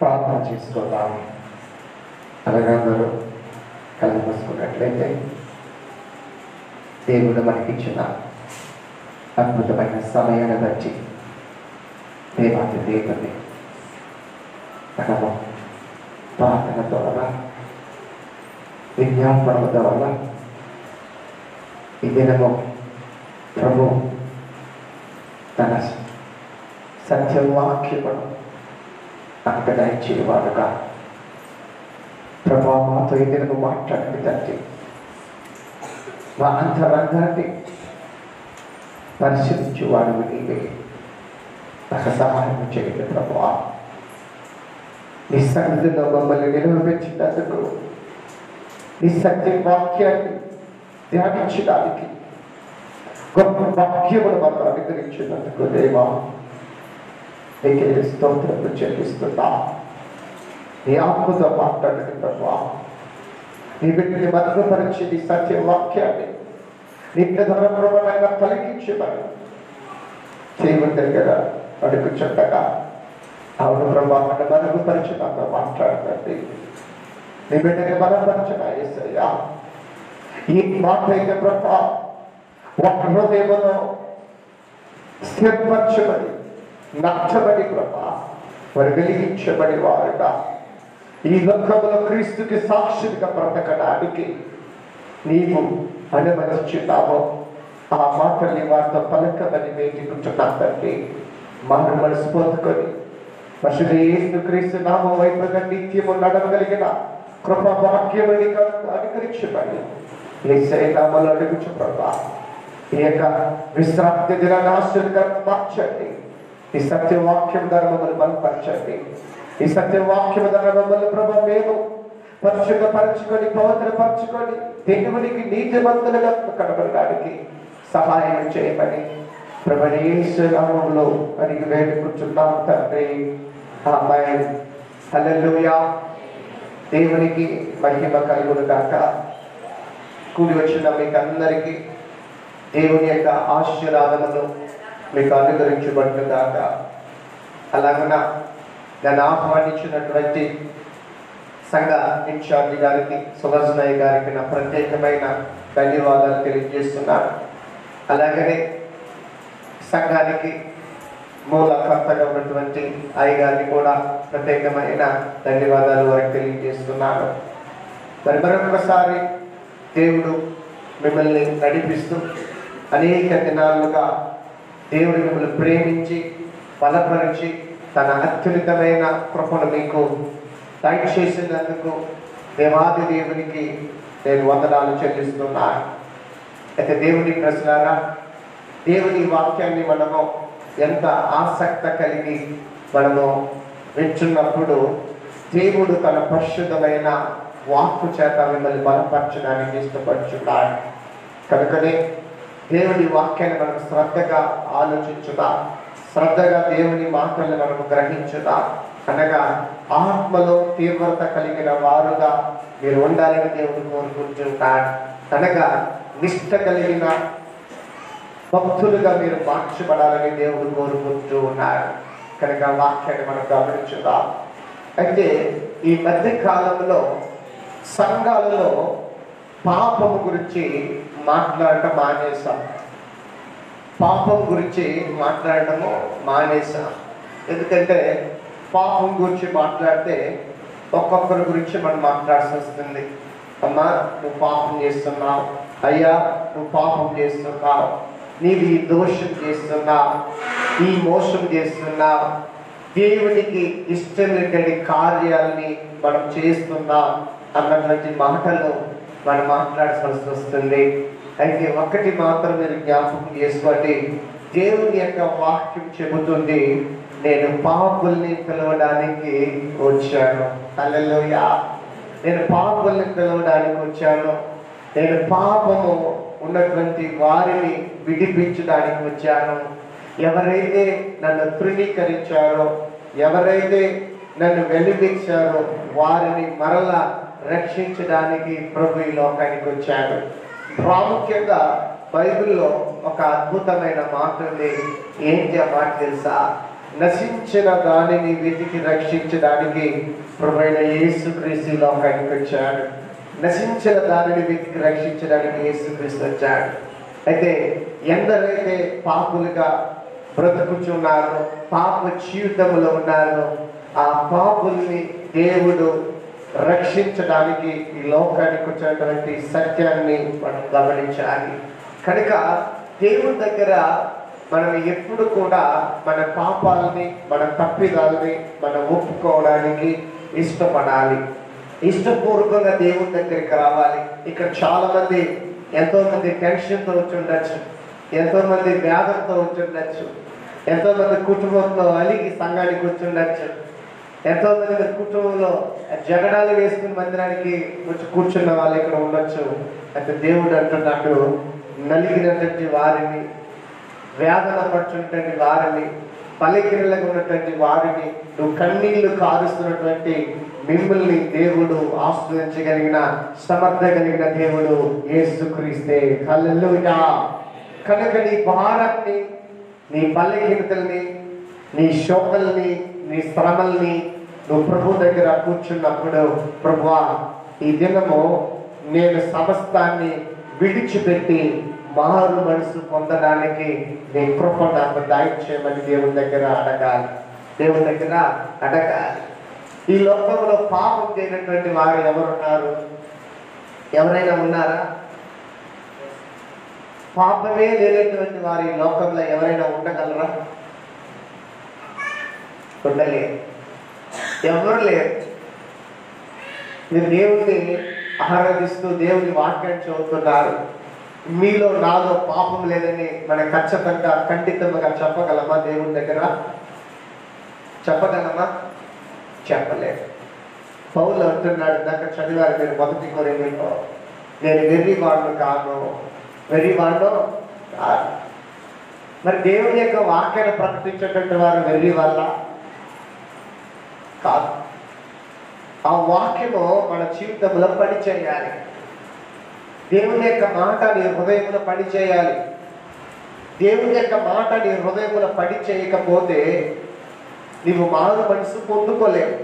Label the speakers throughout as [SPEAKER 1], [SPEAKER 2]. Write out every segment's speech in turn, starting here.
[SPEAKER 1] ప్రార్థన చేసుకుందాం అనగా అందరూ కళ్ళు మూసుకున్నట్లయితే దేవుడు మనకిచ్చిన అద్భుతమైన సమయాన్ని బట్టి దేవాది దేవుని మనము ప్రార్థన ద్వారా విజ్ఞాపన ద్వారా ఈ దినము ప్రభు తన సత్యవాక్యమును మనకు దయచేవాడుగా ప్రభా మాతో ఈ దినము మాట్లాడండి తండ్రి మా అంతరంగాన్ని పరిశీలించువాడు నీవే నాకు సహాయం చేయండి ప్రభా నీ సన్నిధిలో మమ్మల్ని నిలవబెట్టినందుకు నీ సత్య వాక్యాన్ని ధ్యానించడానికి గొప్ప వాక్యములు మాకు అనుగ్రహించినందుకు దేవా నీకే స్తోత్రము చెల్లిస్తున్నా నీ ఆత్మతో మాట్లాడండి ప్రభా నీ బిడ్డని మరుగుపరిచి నీ సత్య వాక్యాన్ని నీ ప్రధానమైన పలికించమని దేవుని దగ్గర అడుగుచుండగా అవును ప్రభా మన మరుగుపరిచి నాతో మాట్లాడండి నీ బిడ్డని బలపరచగా ఏసయ్యా ఈ మాట అయితే ప్రభా ఒక హృదయంలో స్థిరపరచబడి నచ్చబడి ప్రభా వారు వెలిగించబడి వారుగా ఈ లోకంలో క్రీస్తుకి సాక్షిగా బ్రతకడానికి నీవు అనుమతించున్నావు ఆ మాటల్ని వారితో పలకమని వేడుకుంటున్నా తండ్రి మనం మనసు పొందుకొని పశుదేసు క్రీస్తు నామం వైపుగా నిత్యము నడవగలిగిన కృప వాక్యమని అనుకరించబడి ఏసై నామలు అడుగుచు ప్రభా ఈ యొక్క విశ్రాంతి దినాన్ని ఆశ్చర్యంగా మార్చండి ఈ సత్యవాక్యం ద్వారా మమ్మల్ని బలపరచండి ఈ సత్యవాక్యం ద్వారా మమ్మల్ని ప్రభా మేము పరిశుభ్రపరచుకొని పవిత్రపరచుకొని దేవునికి నీతిమంతులుగా కనబడడానికి సహాయం చేయమని ప్రభనేశ్వరంలో అని వేడుకుంటున్నాం తండ్రి అమ్మాయి హల్లెలూయా దేవునికి మహిమ కలుగును గాక కూడి వచ్చిన మీకు అందరికీ దేవుని యొక్క ఆశీర్వాదములు మీకు అనుగ్రహించబడును గాక అలాగన నన్ను ఆహ్వానించినటువంటి సంఘ ఇన్ఛార్జి గారికి సుభాష్ గారికి నా ప్రత్యేకమైన ధన్యవాదాలు తెలియజేస్తున్నాను అలాగనే సంఘానికి మూలకర్తగా ఉన్నటువంటి అయ్య గారిని కూడా ప్రత్యేకమైన ధన్యవాదాలు వారికి తెలియజేస్తున్నాను మరి మరొకసారి దేవుడు మిమ్మల్ని నడిపిస్తూ అనేక దినాలుగా దేవుడు మిమ్మల్ని ప్రేమించి బలపరిచి తన అత్యున్నతమైన కృపను మీకు దయచేసినందుకు దేవాది దేవునికి నేను వందనాలు చెల్లిస్తున్నాను అయితే దేవుని ప్రశ్నగా దేవుని వాక్యాన్ని మనము ఎంత ఆసక్త కలిగి మనము వింటున్నప్పుడు దేవుడు తన పరిశుద్ధమైన వాక్కు చేత మిమ్మల్ని బలపరచడానికి ఇష్టపడుచున్నాడు కనుకనే దేవుని వాక్యాన్ని మనం శ్రద్ధగా ఆలోచించుదా శ్రద్ధగా దేవుని మాటల్ని మనము గ్రహించుదా అనగా ఆత్మలో తీవ్రత కలిగిన వారుగా మీరు ఉండాలని దేవుడు కోరుకుంటున్నాడు అనగా నిష్ట కలిగిన భక్తులుగా మీరు మార్చబడాలని దేవుడు కోరుకుంటూ ఉన్నారు కనుక వాక్యాన్ని మనం గమనించుదాం అయితే ఈ మధ్య కాలంలో సంఘాలలో పాపము గురించి మాట్లాడటం మానేశాం పాపం గురించి మాట్లాడటము మానేశాం ఎందుకంటే పాపం గురించి మాట్లాడితే ఒక్కొక్కరి గురించి మనం మాట్లాడాల్సి వస్తుంది అమ్మా నువ్వు పాపం చేస్తున్నావు అయ్యా నువ్వు పాపం చేస్తున్నావు నీవు ఈ దోషం చేస్తున్నావు ఈ మోసం చేస్తున్నావు దేవునికి ఇష్టం లేని కార్యాలని మనం చేస్తున్నాం అన్నటువంటి మాటలు మనం మాట్లాడాల్సి వస్తుంది అయితే ఒకటి మాత్రం మీరు జ్ఞాపకం చేసుకోండి దేవుని యొక్క వాక్యం చెబుతుంది నేను పాపుల్ని పిలవడానికి వచ్చాను అల్లెలోయ నేను పాపుల్ని పిలవడానికి వచ్చాను నేను పాపము ఉన్నటువంటి వారిని విడిపించడానికి వచ్చాను ఎవరైతే నన్ను తృణీకరించారో ఎవరైతే నన్ను వెలిపించారో వారిని మరలా రక్షించడానికి ప్రభు ఈ లోకానికి వచ్చాడు ప్రాముఖ్యంగా బైబిల్లో ఒక అద్భుతమైన మాట ఉంది ఏంటి ఆ మాట తెలుసా
[SPEAKER 2] నశించిన దానిని వెతికి రక్షించడానికి ప్రభైన యేసుక్రీస్తు లోకానికి వచ్చాడు నశించిన దానిని వెతికి రక్షించడానికి యేసుక్రీస్తు వచ్చాడు అయితే ఎందరైతే పాపులుగా బ్రతుకుచున్నారో పాప జీవితంలో ఉన్నారో ఆ పాపుల్ని దేవుడు రక్షించడానికి ఈ లోకానికి వచ్చినటువంటి సత్యాన్ని మనం గమనించాలి కనుక దేవుని దగ్గర మనం ఎప్పుడు కూడా మన పాపాలని మన తప్పిదాలని మనం ఒప్పుకోవడానికి ఇష్టపడాలి ఇష్టపూర్వకంగా దేవుని దగ్గరికి రావాలి ఇక్కడ చాలా మంది ఎంతో మంది టెన్షన్తో వచ్చి ఉండొచ్చు ఎంతో మంది వ్యాధంతో వచ్చి ఉండొచ్చు ఎంతో మంది కుటుంబంతో అలిగి సంఘానికి వచ్చి ఉండొచ్చు ఎంతో మంది మీ కుటుంబంలో జగడాలు వేసుకుని మందిరానికి వచ్చి కూర్చున్న వాళ్ళు ఇక్కడ ఉండొచ్చు అయితే దేవుడు అంటున్నట్టు నలిగినటువంటి వారిని వేదన పడుతున్నటువంటి వారిని పలికిరలకు ఉన్నటువంటి వారిని నువ్వు కన్నీళ్లు కారుస్తున్నటువంటి మిమ్మల్ని దేవుడు ఆశ్రయించగలిగిన సమర్థ కలిగిన దేవుడు యేసుక్రీస్తే హల్లెలూయా కనుక నీ భారాన్ని నీ బలహీనతల్ని నీ శోకల్ని నీ శ్రమల్ని నువ్వు ప్రభు దగ్గర కూర్చున్నప్పుడు ప్రభువా ఈ దినము నేను సమస్తాన్ని విడిచిపెట్టి మారు మనసు పొందడానికి నీ కృప నాకు దాయిచ్చేయమని దేవుని దగ్గర అడగాలి దేవుని దగ్గర అడగాలి ఈ లోకంలో పాపం చేయనటువంటి వారు ఎవరున్నారు ఎవరైనా ఉన్నారా పాపమే లేనటువంటి వారి ఈ లోకంలో ఎవరైనా ఉండగలరా ఉండలేరు ఎవరు లేరు మీరు దేవుణ్ణి ఆరాధిస్తూ దేవుని వాక్యాన్ని చదువుతున్నారు మీలో నాలో పాపం లేదని మన ఖచ్చితంగా ఖండితంగా చెప్పగలమా దేవుని దగ్గర చెప్పగలమా చెప్పలేదు పౌలు అంటున్నాడు ఇందాక చదివారు మీరు మొదటి కొరింథీలో నేను వెర్రి వాడిను కాను వెర్రి వాడిను కాదు మరి దేవుని యొక్క వాక్యాన్ని ప్రకటించేటువంటి వారు వెర్రి వల్ల కాదు ఆ వాక్యము మన జీవితంలో పని చేయాలి దేవుని యొక్క మాట నీ హృదయంలో పని చేయాలి దేవుని యొక్క మాట నీ హృదయంలో పని చేయకపోతే నీవు మారు మనసు పొందుకోలేవు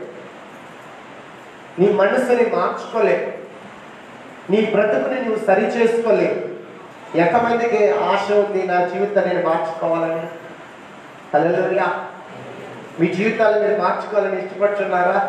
[SPEAKER 2] నీ మనసుని మార్చుకోలేవు నీ బ్రతుకుని నువ్వు సరి చేసుకోలేవు ఎంతమందికి ఆశ ఉంది నా జీవితాన్ని నేను మార్చుకోవాలని హల్లెలూయా మీ జీవితాలను మీరు మార్చుకోవాలని ఇష్టపడుతున్నారా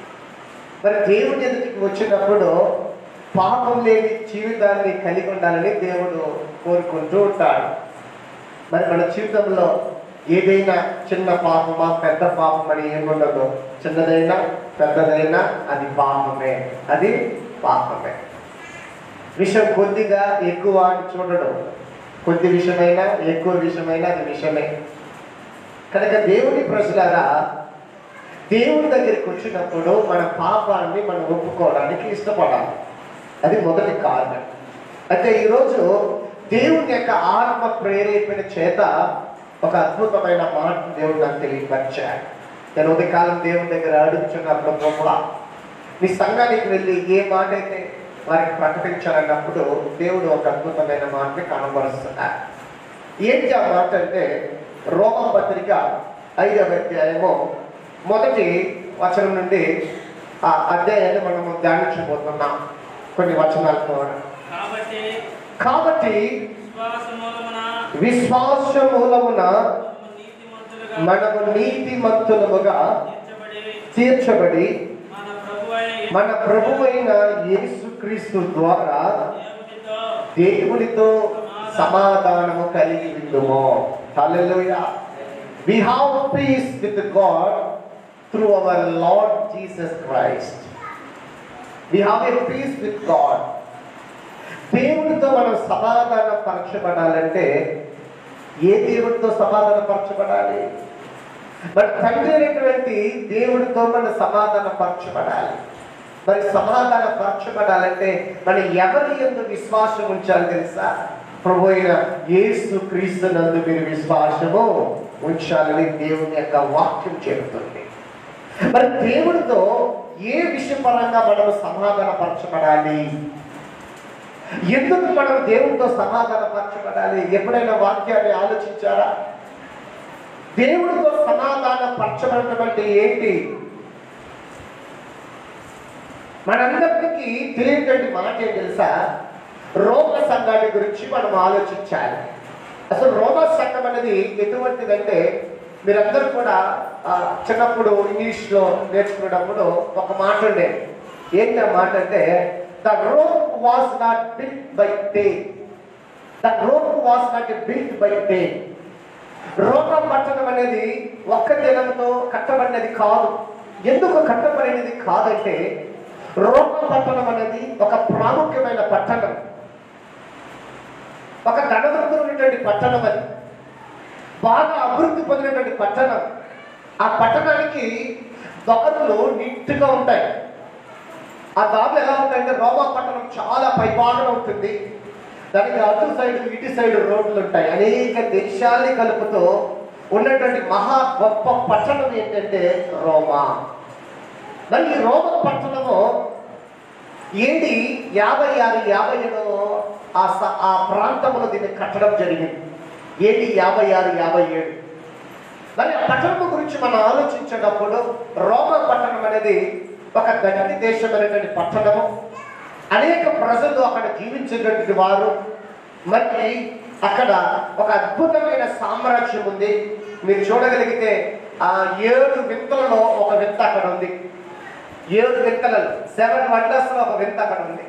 [SPEAKER 2] మరి దేవుని ఎదుటికి వచ్చినప్పుడు పాపం లేని జీవితాన్ని కలిగి ఉండాలని దేవుడు కోరుకుంటూ ఉంటాడు మరి మన జీవితంలో ఏదైనా చిన్న పాపమా పెద్ద పాపం అని ఏముండదు చిన్నదైనా పెద్దదైనా అది పాపమే అది పాపమే విషయం కొద్దిగా ఎక్కువ అని చూడడం కొద్ది విషయమైనా ఎక్కువ విషయమైనా అది విషయమే కనుక దేవుని ప్రజలారా దేవుని దగ్గరికి వచ్చినప్పుడు మన పాపాన్ని మనం ఒప్పుకోవడానికి ఇష్టపడాలి అది మొదటి కారణం అయితే ఈరోజు దేవుని యొక్క ఆత్మ ప్రేరేపణ చేత ఒక అద్భుతమైన మాట దేవుడు నాకు తెలియపరిచాడు నేను ఉదయకాలం దేవుని దగ్గర అడుగుతున్నప్పుడు ప్రభు నీ సంఘానికి వెళ్ళి ఏ మాట అయితే వారికి ప్రకటించాలన్నప్పుడు దేవుడు ఒక అద్భుతమైన మాటని కనబరుస్తున్నాడు ఏంటి ఆ మాట అంటే రోమం పత్రిక ఐదవ అధ్యాయము మొదటి వచనం నుండి ఆ అధ్యాయాన్ని మనము ధ్యానించబోతున్నాం కొన్ని వచనాల ద్వారా
[SPEAKER 3] కాబట్టి
[SPEAKER 2] కాబట్టి
[SPEAKER 3] విశ్వాస మూలమున
[SPEAKER 2] విశ్వాస మూలమున
[SPEAKER 3] మనము నీతిమంతులుగా
[SPEAKER 2] మనము నీతిమంతులముగా
[SPEAKER 3] తీర్చబడి
[SPEAKER 2] తీర్చబడి
[SPEAKER 3] మన ప్రభువైన
[SPEAKER 2] మన ప్రభువైన యేసుక్రీస్తు ద్వారా
[SPEAKER 3] దేవునితో
[SPEAKER 2] దేవునితో సమాధానము కలిగి ఉండుము హల్లెలూయా we have peace with god through our lord jesus christ we have a peace with god దేవునితో మనం సమాధాన పరచబడాలంటే ఏ దేవుడితో సమాధాన పరచబడాలి మరి తండ్రి అయినటువంటి దేవుడితో మనం సమాధాన పరచబడాలి మరి సమాధాన పరచబడాలంటే మనం ఎవరి ఎందు విశ్వాసం ఉంచాలి తెలుసా ప్రభు అయిన యేసు క్రీస్తు నందు మీరు విశ్వాసము ఉంచాలని దేవుని యొక్క వాక్యం చెబుతుంది మరి దేవుడితో ఏ విషయపరంగా మనం సమాధాన పరచబడాలి ఎందుకు మనం దేవునితో సమాధాన పరచబడాలి ఎప్పుడైనా వాక్యాన్ని ఆలోచించారా దేవుడితో సమాధాన పరచబడటం అంటే ఏంటి మనందరికీ తెలియనటువంటి మాట ఏం తెలుసా రోమ సంఘాన్ని గురించి మనం ఆలోచించాలి అసలు రోమ సంఘం అనేది ఎటువంటిదంటే మీరందరూ కూడా ఆ, చిన్నప్పుడు ఇంగ్లీష్లో నేర్చుకునేటప్పుడు ఒక మాట ఉండేది ఏంటి ఆ మాట అంటే the Rome was not built by day the Rome was not built by day రోమ పట్టణం అనేది ఒక్క దినంతో కట్టబడినది కాదు ఎందుకు కట్టబడినది కాదంటే రోమ పట్టణం అనేది ఒక ప్రాముఖ్యమైన పట్టణం ఒక ధనవంతున్నటువంటి పట్టణం అది బాగా అభివృద్ధి పొందినటువంటి పట్టణం ఆ పట్టణానికి దారులు నీట్గా ఉంటాయి ఆ దారులు ఎలా ఉంటాయంటే రోమా పట్టణం చాలా పైభాగం ఉంటుంది దానికి అటు సైడ్ ఇటు సైడ్ రోడ్లు ఉంటాయి అనేక దేశాల్ని కలుపుతూ ఉన్నటువంటి మహా గొప్ప పట్టణం ఏంటంటే రోమా మరి ఈ రోమ పట్టణము ఏంటి యాభై ఆరు యాభై ఏడు ఆ స- ఆ ప్రాంతంలో దీన్ని కట్టడం జరిగింది ఏంటి యాభై ఆరు యాభై ఏడు మరి ఆ పట్టణం గురించి మనం ఆలోచించేటప్పుడు రోమ పట్టణం అనేది ఒక గట్టి దేశమైనటువంటి పట్టణము అనేక ప్రజలు అక్కడ జీవించేటటువంటి వారు మరి అక్కడ ఒక అద్భుతమైన సామ్రాజ్యం ఉంది మీరు చూడగలిగితే ఆ ఏడు వింతలలో ఒక వింత అక్కడ ఉంది ఏడు వింతలలో సెవెన్ వండర్స్ లో ఒక వింత అక్కడ ఉంది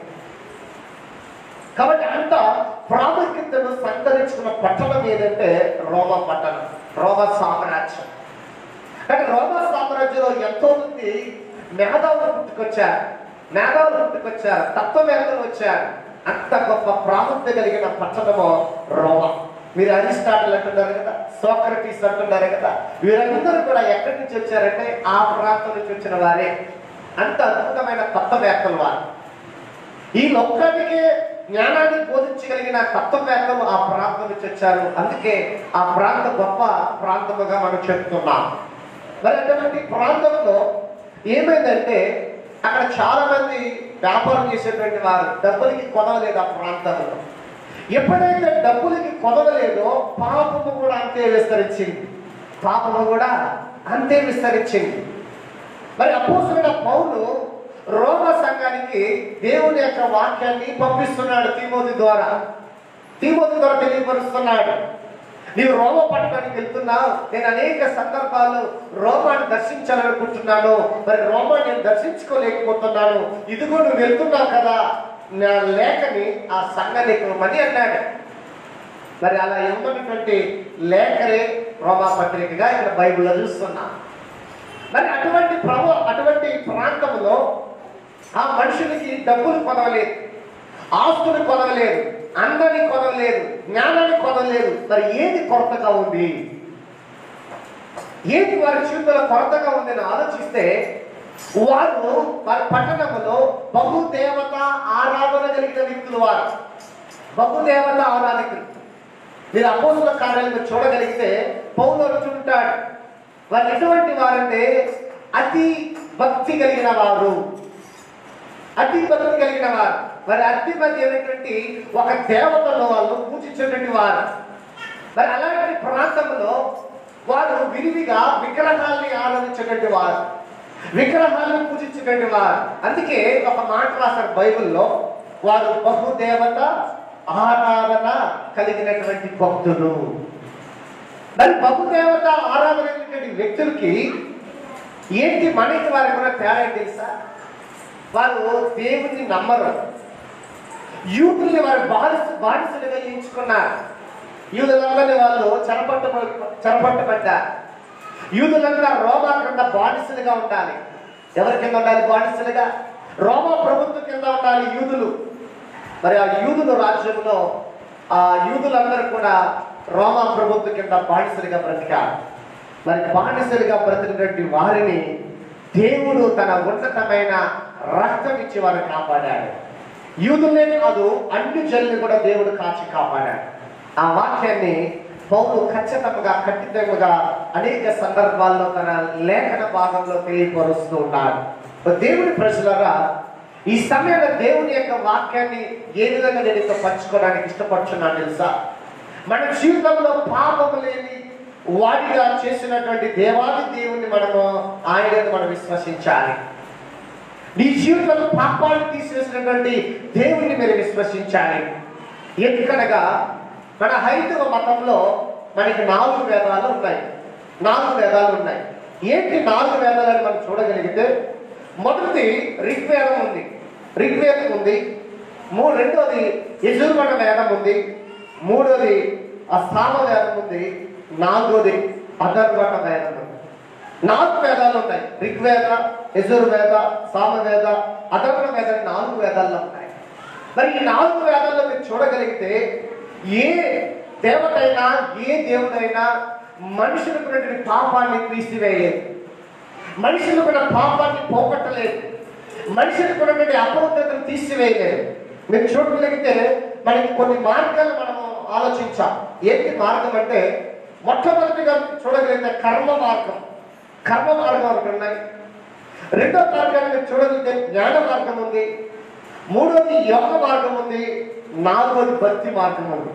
[SPEAKER 2] కాబట్టి అంత ప్రాముఖ్యతను సంతరించుకున్న పట్టణం ఏదంటే రోమా పట్టణం రోమా సామ్రాజ్యం కానీ రోమా సామ్రాజ్యంలో ఎంతో మంది మేధావులు పుట్టుకొచ్చారు మేధావులు పుట్టుకొచ్చారు తత్వవేత్తలు వచ్చారు అంత గొప్ప ప్రాముఖ్యత కలిగిన పట్టణము రోమా మీరు అరిస్టాటిల్ అంటున్నారు కదా సోక్రటీస్ అంటున్నారు కదా వీరందరూ కూడా ఎక్కడి నుంచి వచ్చారంటే ఆ ప్రాంతం నుంచి వచ్చిన వారే అంత అద్భుతమైన తత్వవేత్తలు వారు ఈ లోకానికి జ్ఞానాన్ని బోధించగలిగిన తత్వవేత్తలు ఆ ప్రాంతం నుంచి వచ్చారు అందుకే ఆ ప్రాంత గొప్ప ప్రాంతముగా మనం చెప్తున్నాం మరి అటువంటి ప్రాంతంలో ఏమైందంటే అక్కడ చాలా మంది వ్యాపారం చేసేటువంటి వారు డబ్బులకి కొనవలేదు ఆ ప్రాంతంలో ఎప్పుడైతే డబ్బులకి కొనవలేదో పాపము కూడా అంతే విస్తరించింది పాపము కూడా అంతే విస్తరించింది మరి అపోసరైన పౌలు రోమ సంఘానికి దేవుని యొక్క వాక్యాన్ని పంపిస్తున్నాడు తిమోతి ద్వారా తిమోతి ద్వారా తెలియపరుస్తున్నాడు నీవు రోమ పట్టణానికి వెళ్తున్నావు నేను అనేక సందర్భాల్లో రోమాన్ని దర్శించాలనుకుంటున్నాను మరి రోమా నేను దర్శించుకోలేకపోతున్నాను ఇదిగో నువ్వు వెళ్తున్నావు కదా నా లేఖని ఆ సంఘానికి ఇవ్వమని అన్నాడు మరి అలా ఇవ్వనటువంటి లేఖరే రోమా పత్రికగా ఇక్కడ బైబిల్లో చూస్తున్నాం మరి అటువంటి ప్రభు అటువంటి ప్రాంతంలో ఆ మనుషులకి డబ్బులు కొనవలేదు ఆస్తులు కొనవలేదు అందరిని కొనవలేదు జ్ఞానాన్ని కొనలేదు మరి ఏది కొరతగా ఉంది ఏది వారి జీవితంలో కొరతగా ఉందని ఆలోచిస్తే వారు వారి పట్టణంలో బహుదేవత ఆరాధన కలిగిన వ్యక్తులు వారు బహుదేవత ఆరాధకులు మీరు అపోసుల కార్యాలను చూడగలిగితే పౌలు చూంటాడు వారు ఎటువంటి వారంటే అతి భక్తి కలిగిన వారు అతి భక్తి కలిగిన వారు మరి అతి మంది అయినటువంటి ఒక దేవతను వాళ్ళు పూజించేటువంటి వారు మరి అలాంటి ప్రాంతంలో వారు విరివిగా విగ్రహాల్ని ఆరాధించేటువంటి వారు విగ్రహాలను పూజించేటువంటి వారు అందుకే ఒక మాట రాశారు బైబిల్లో వారు బహుదేవత ఆరాధన కలిగినటువంటి భక్తులు మరి బహుదేవత ఆరాధన కలిగినటువంటి వ్యక్తులకి ఏంటి మనకి వారికి కూడా తేడా ఏంటి తెలుసా వారు దేవుని నమ్మరు యూదుల్ని వారు బానిస బానిసలుగా ఎంచుకున్నారు యూదులందరినీ వాళ్ళు చెరపట్ట చెరపట్టబడ్డారు యూదులంతా రోమా కింద బానిసలుగా ఉండాలి ఎవరి కింద ఉండాలి బానిసలుగా రోమా ప్రభుత్వం కింద ఉండాలి యూదులు మరి ఆ యూదుల రాజ్యంలో ఆ యూదులందరూ కూడా రోమా ప్రభుత్వం కింద బానిసలుగా బ్రతికారు మరి బానిసలుగా బ్రతికినటువంటి వారిని దేవుడు తన ఉన్నతమైన రక్తం ఇచ్చి వారిని కాపాడాడు యూదులే కాదు అన్ని జల్ని కూడా దేవుడు కాచి కాపాడాడు ఆ వాక్యాన్ని పౌలు ఖచ్చితంగా ఖచ్చితంగా అనేక సందర్భాల్లో తన లేఖన భాగంలో తెలియపరుస్తూ ఉన్నాడు దేవుని ప్రజలరా ఈ సమయంలో దేవుని యొక్క వాక్యాన్ని ఏ విధంగా నేను ఇంత పంచుకోవడానికి ఇష్టపడుతున్నాను తెలుసా మన జీవితంలో పాపము లేని వాడిగా చేసినటువంటి దేవాది దేవుణ్ణి మనము ఆయనను మనం విశ్వసించాలి నీ జీవితంలో పాపాన్ని తీసివేసినటువంటి దేవుణ్ణి మీరు విశ్వసించాలి ఎందుకనగా మన హైందవ మతంలో మనకి నాలుగు వేదాలు ఉన్నాయి నాలుగు వేదాలు ఉన్నాయి ఏంటి నాలుగు వేదాలని మనం చూడగలిగితే మొదటిది ఋగ్వేదం ఉంది ఋగ్వేదం ఉంది మూ రెండోది యజుర్మణ వేదం ఉంది మూడోది ఆ సామ వేదం ఉంది నాలుగోది అధర్వణ వేదం ఉంది నాలుగు వేదాలు ఉన్నాయి ఋగ్వేద యజుర్వేద సామవేద అధర్వణ వేద అని నాలుగు వేదాల్లో ఉన్నాయి మరి ఈ నాలుగు వేదాల్లో మీరు చూడగలిగితే ఏ దేవతైనా ఏ దేవుడైనా మనుషులకు ఉన్నటువంటి పాపాన్ని తీసివేయలేదు మనుషులకు ఉన్న పాపాన్ని పోగొట్టలేదు మనుషులకు ఉన్నటువంటి అపవిత్రతను తీసివేయలేదు మీరు చూడగలిగితే మనకి కొన్ని మార్గాలు మనము ఆలోచించాం ఏంటి మార్గం అంటే మొట్టమొదటిగా చూడగలిగితే కర్మ మార్గం కర్మ మార్గం ఒకటి ఉన్నాయి రెండో మార్గాన్ని మీరు చూడగలిగితే జ్ఞాన మార్గం ఉంది మూడోది యోగ మార్గం ఉంది నాలుగోది భక్తి మార్గం ఉంది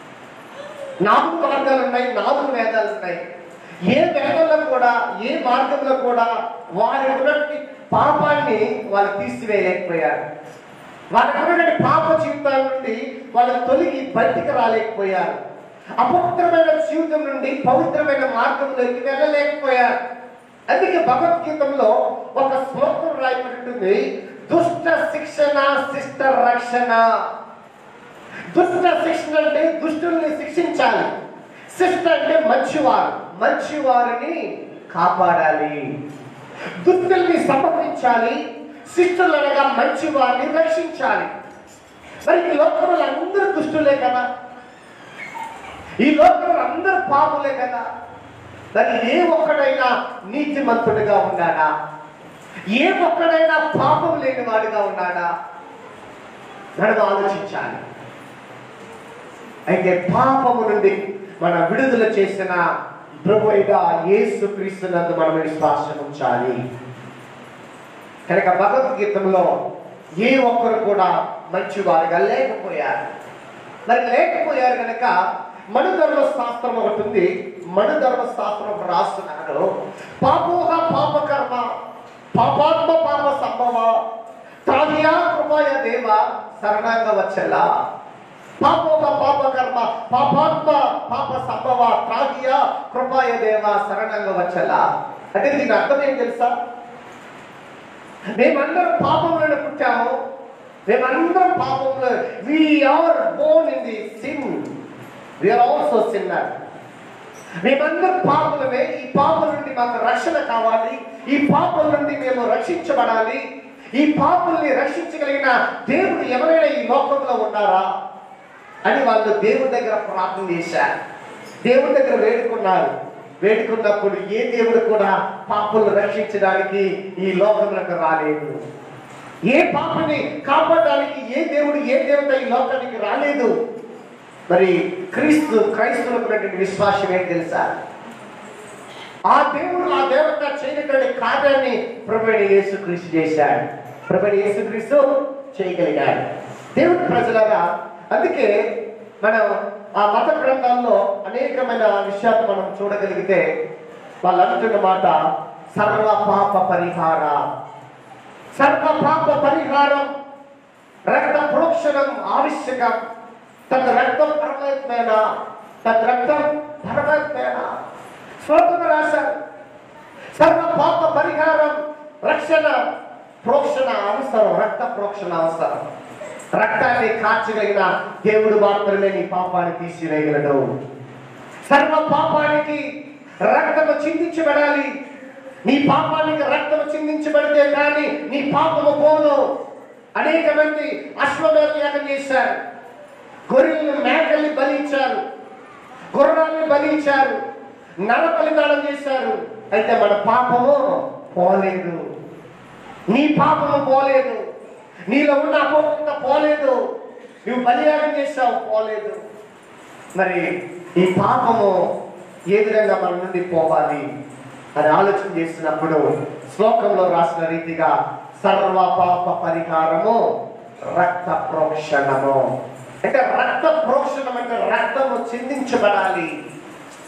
[SPEAKER 2] నాలుగు మార్గాలు ఉన్నాయి నాలుగు వేదాలు ఉన్నాయి ఏ వేదంలో కూడా ఏ మార్గంలో కూడా వారి ఉన్నటువంటి పాపాన్ని వాళ్ళు తీసివేయలేకపోయారు వాళ్ళకు ఉన్నటువంటి పాప జీవితాల నుండి వాళ్ళు తొలగి బయటికి రాలేకపోయారు అపవిత్రమైన జీవితం నుండి పవిత్రమైన మార్గంలోకి వెళ్ళలేకపోయారు అందుకే భగవద్గీతంలో ఒక శ్లోకం రాయబడి దుష్ట శిక్షణ శిష్ట రక్షణ దుష్ట శిక్షణ అంటే దుష్టుల్ని శిక్షించాలి శిష్ట అంటే మంచివారు మంచివారిని కాపాడాలి దుష్టుల్ని సమర్పించాలి శిష్టులు అనగా మంచివారిని రక్షించాలి మరి ఈ లోకంలో అందరూ దుష్టులే కదా ఈ లోకంలో అందరూ పాపులే కదా మరి ఏ ఒక్కడైనా నీతిమంతుడిగా ఉన్నాడా ఏ ఒక్కడైనా పాపం లేని వాడిగా ఉన్నాడా మనం ఆలోచించాలి అయితే పాపము నుండి మన విడుదల చేసిన ప్రభు అయిన యేసు క్రీస్తునందు మనం విశ్వాసం ఉంచాలి కనుక భగవద్గీతంలో ఏ ఒక్కరు కూడా మంచివారుగా లేకపోయారు మరి లేకపోయారు కనుక మనుధర్మ శాస్త్రం ఒకటి ఉంది మనుధర్మ శాస్త్రం ఒకటి రాస్తున్నాడు పాపోహ పాపకర్మ పాపాత్మ పాప సంభవ తాగియా కృపయ దేవ శరణంగ వచ్చలా పాపోహ పాపకర్మ పాపాత్మ పాప సంభవ తాగియా కృపయ దేవ శరణంగ వచ్చలా అంటే దీని అర్థం ఏం తెలుసా మేమందరం పాపంలో పుట్టాము మేమందరం పాపంలో we are born in the sin we are also sinner మేమందరం పాపలమే ఈ పాపం నుండి మాకు రక్షణ కావాలి ఈ పాపం నుండి మేము రక్షించబడాలి ఈ పాపల్ని రక్షించగలిగిన దేవుడు ఎవరైనా ఈ లోకంలో ఉన్నారా అని వాళ్ళు దేవుడి దగ్గర ప్రార్థన చేశారు దేవుడి దగ్గర వేడుకున్నారు వేడుకున్నప్పుడు ఏ దేవుడు కూడా పాపలను రక్షించడానికి ఈ లోకంలోకి రాలేదు ఏ పాపని కాపాడడానికి ఏ దేవుడు ఏ దేవత ఈ లోకానికి రాలేదు మరి క్రీస్తు క్రైస్తవులకు ఉన్నటువంటి విశ్వాసం ఏంటి తెలుసా ఆ దేవుడు ఆ దేవత చేయనటువంటి కార్యాన్ని ప్రభుని యేసుక్రీస్తు చేశాడు ప్రభుని యేసుక్రీస్తు చేయగలిగాడు దేవుడి ప్రజలారా అందుకే మనం ఆ మత గ్రంథాల్లో అనేకమైన విషయాలు మనం చూడగలిగితే వాళ్ళు అంటున్న మాట సర్వ పాప పరిహార సర్వ పాప పరిహారం రక్త ప్రోక్షణం ఆవశ్యకం తద్ రక్తం పరమాత్మేన తద్ రక్తం పరమాత్మేన శ్లోకం రాశారు సర్వ పాప పరిహారం రక్షణ ప్రోక్షణ అవసరం రక్త ప్రోక్షణ అవసరం రక్తాన్ని కార్చగలిగిన దేవుడు మాత్రమే నీ పాపాన్ని తీసివేయగలడు సర్వ పాపానికి రక్తము చిందించబడాలి నీ పాపానికి రక్తము చిందించబడితే కానీ నీ పాపము పోదు అనేక మంది అశ్వమేధ యాగం చేశారు గొర్రెలను మేకల్ని బలించారు గుర్రాన్ని బలించారు నర బలిదానం చేశారు అయితే మన పాపము పోలేదు నీ పాపము పోలేదు నీలో ఉన్న అపవిత్రత పోలేదు నువ్వు బలియాగం చేశావు పోలేదు మరి ఈ పాపము ఏ విధంగా మన నుండి పోవాలి అని ఆలోచన చేసినప్పుడు శ్లోకంలో రాసిన రీతిగా సర్వ పాప పరిహారము రక్త ప్రోక్షణము అంటే రక్త ప్రోక్షణం అంటే రక్తము చిందించబడాలి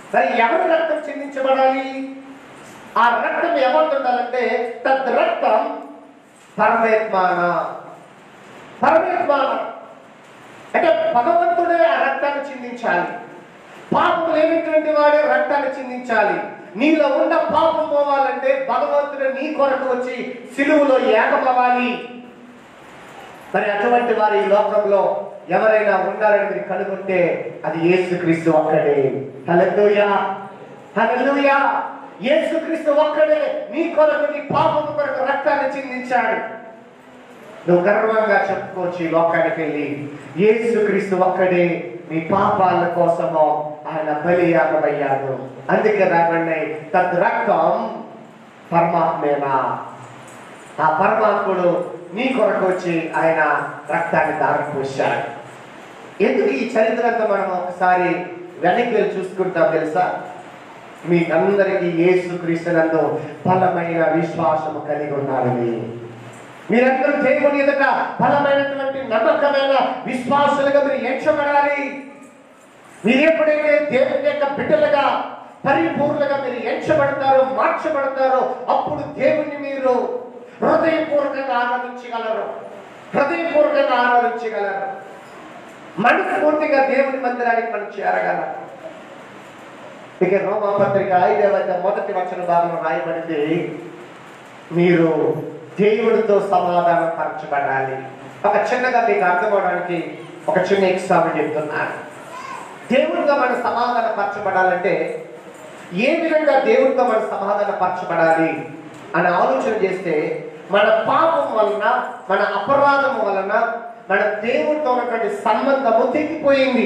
[SPEAKER 2] సరే ఎవరి రక్తం చిందించబడాలి ఆ రక్తం ఎవరికి ఉండాలంటే తద్ రక్తం పరమేత్మాన పరమేత్మాన అంటే భగవంతుడే ఆ రక్తాన్ని చిందించాలి పాపం లేనటువంటి వాడే రక్తాన్ని చిందించాలి నీలో ఉన్న పాపం పోవాలంటే భగవంతుడు నీ కొరకు వచ్చి సిలువులో ఏకమవ్వాలి మరి అటువంటి వారు ఈ లోకంలో ఎవరైనా ఉన్నారని మీరు కనుగొంటే అది యేసుక్రీస్తు ఒక్కడే హల్లెలూయా హల్లెలూయా యేసుక్రీస్తు ఒక్కడే నీ కొరకు నీ పాపం కొరకు రక్తాన్ని చిందించాడు నువ్వు గర్వంగా చెప్పుకోవచ్చు ఈ లోకానికి వెళ్ళి యేసుక్రీస్తు ఒక్కడే నీ పాపాల కోసము ఆయన బలియాగమయ్యాడు అందుకే రాబండి తద్ రక్తం పరమాత్మేనా ఆ పరమాత్ముడు నీ కొరకు వచ్చి ఆయన రక్తాన్ని దారిపోశాడు ఎందుకు ఈ చరిత్ర అంతా మనం ఒకసారి వెనక్కి వెళ్ళి చూసుకుంటాం తెలుసా మీకందరికీ యేసు క్రీస్తునందు బలమైన విశ్వాసము కలిగి ఉన్నారని మీరందరూ దేవుని ఎదుట బలమైనటువంటి నమ్మకమైన విశ్వాసులుగా మీరు ఎంచబడాలి మీరు ఎప్పుడైతే దేవుని యొక్క బిడ్డలుగా పరిపూర్ణంగా మీరు ఎంచబడతారో మార్చబడతారో అప్పుడు దేవుణ్ణి మీరు హృదయపూర్వకంగా ఆరాధించగలరు హృదయపూర్వకంగా ఆరాధించగలరు మనస్ఫూర్తిగా దేవుని మందిరానికి మనం చేరగలరు ఇక రోమా పత్రిక ఐదవ అధ్యాయం మొదటి వచన భాగంలో రాయబడింది మీరు దేవుడితో సమాధానం పరచబడాలి ఒక చిన్నగా మీకు అర్థం అవడానికి ఒక చిన్న ఎగ్జాంపుల్ చెప్తున్నాను దేవుడితో మనం సమాధాన పరచబడాలంటే ఏ విధంగా దేవుడితో మనం సమాధాన పరచబడాలి అని ఆలోచన చేస్తే మన పాపం వలన మన అపరాధం వలన మన దేవుడితో ఉన్నటువంటి సంబంధము తెగిపోయింది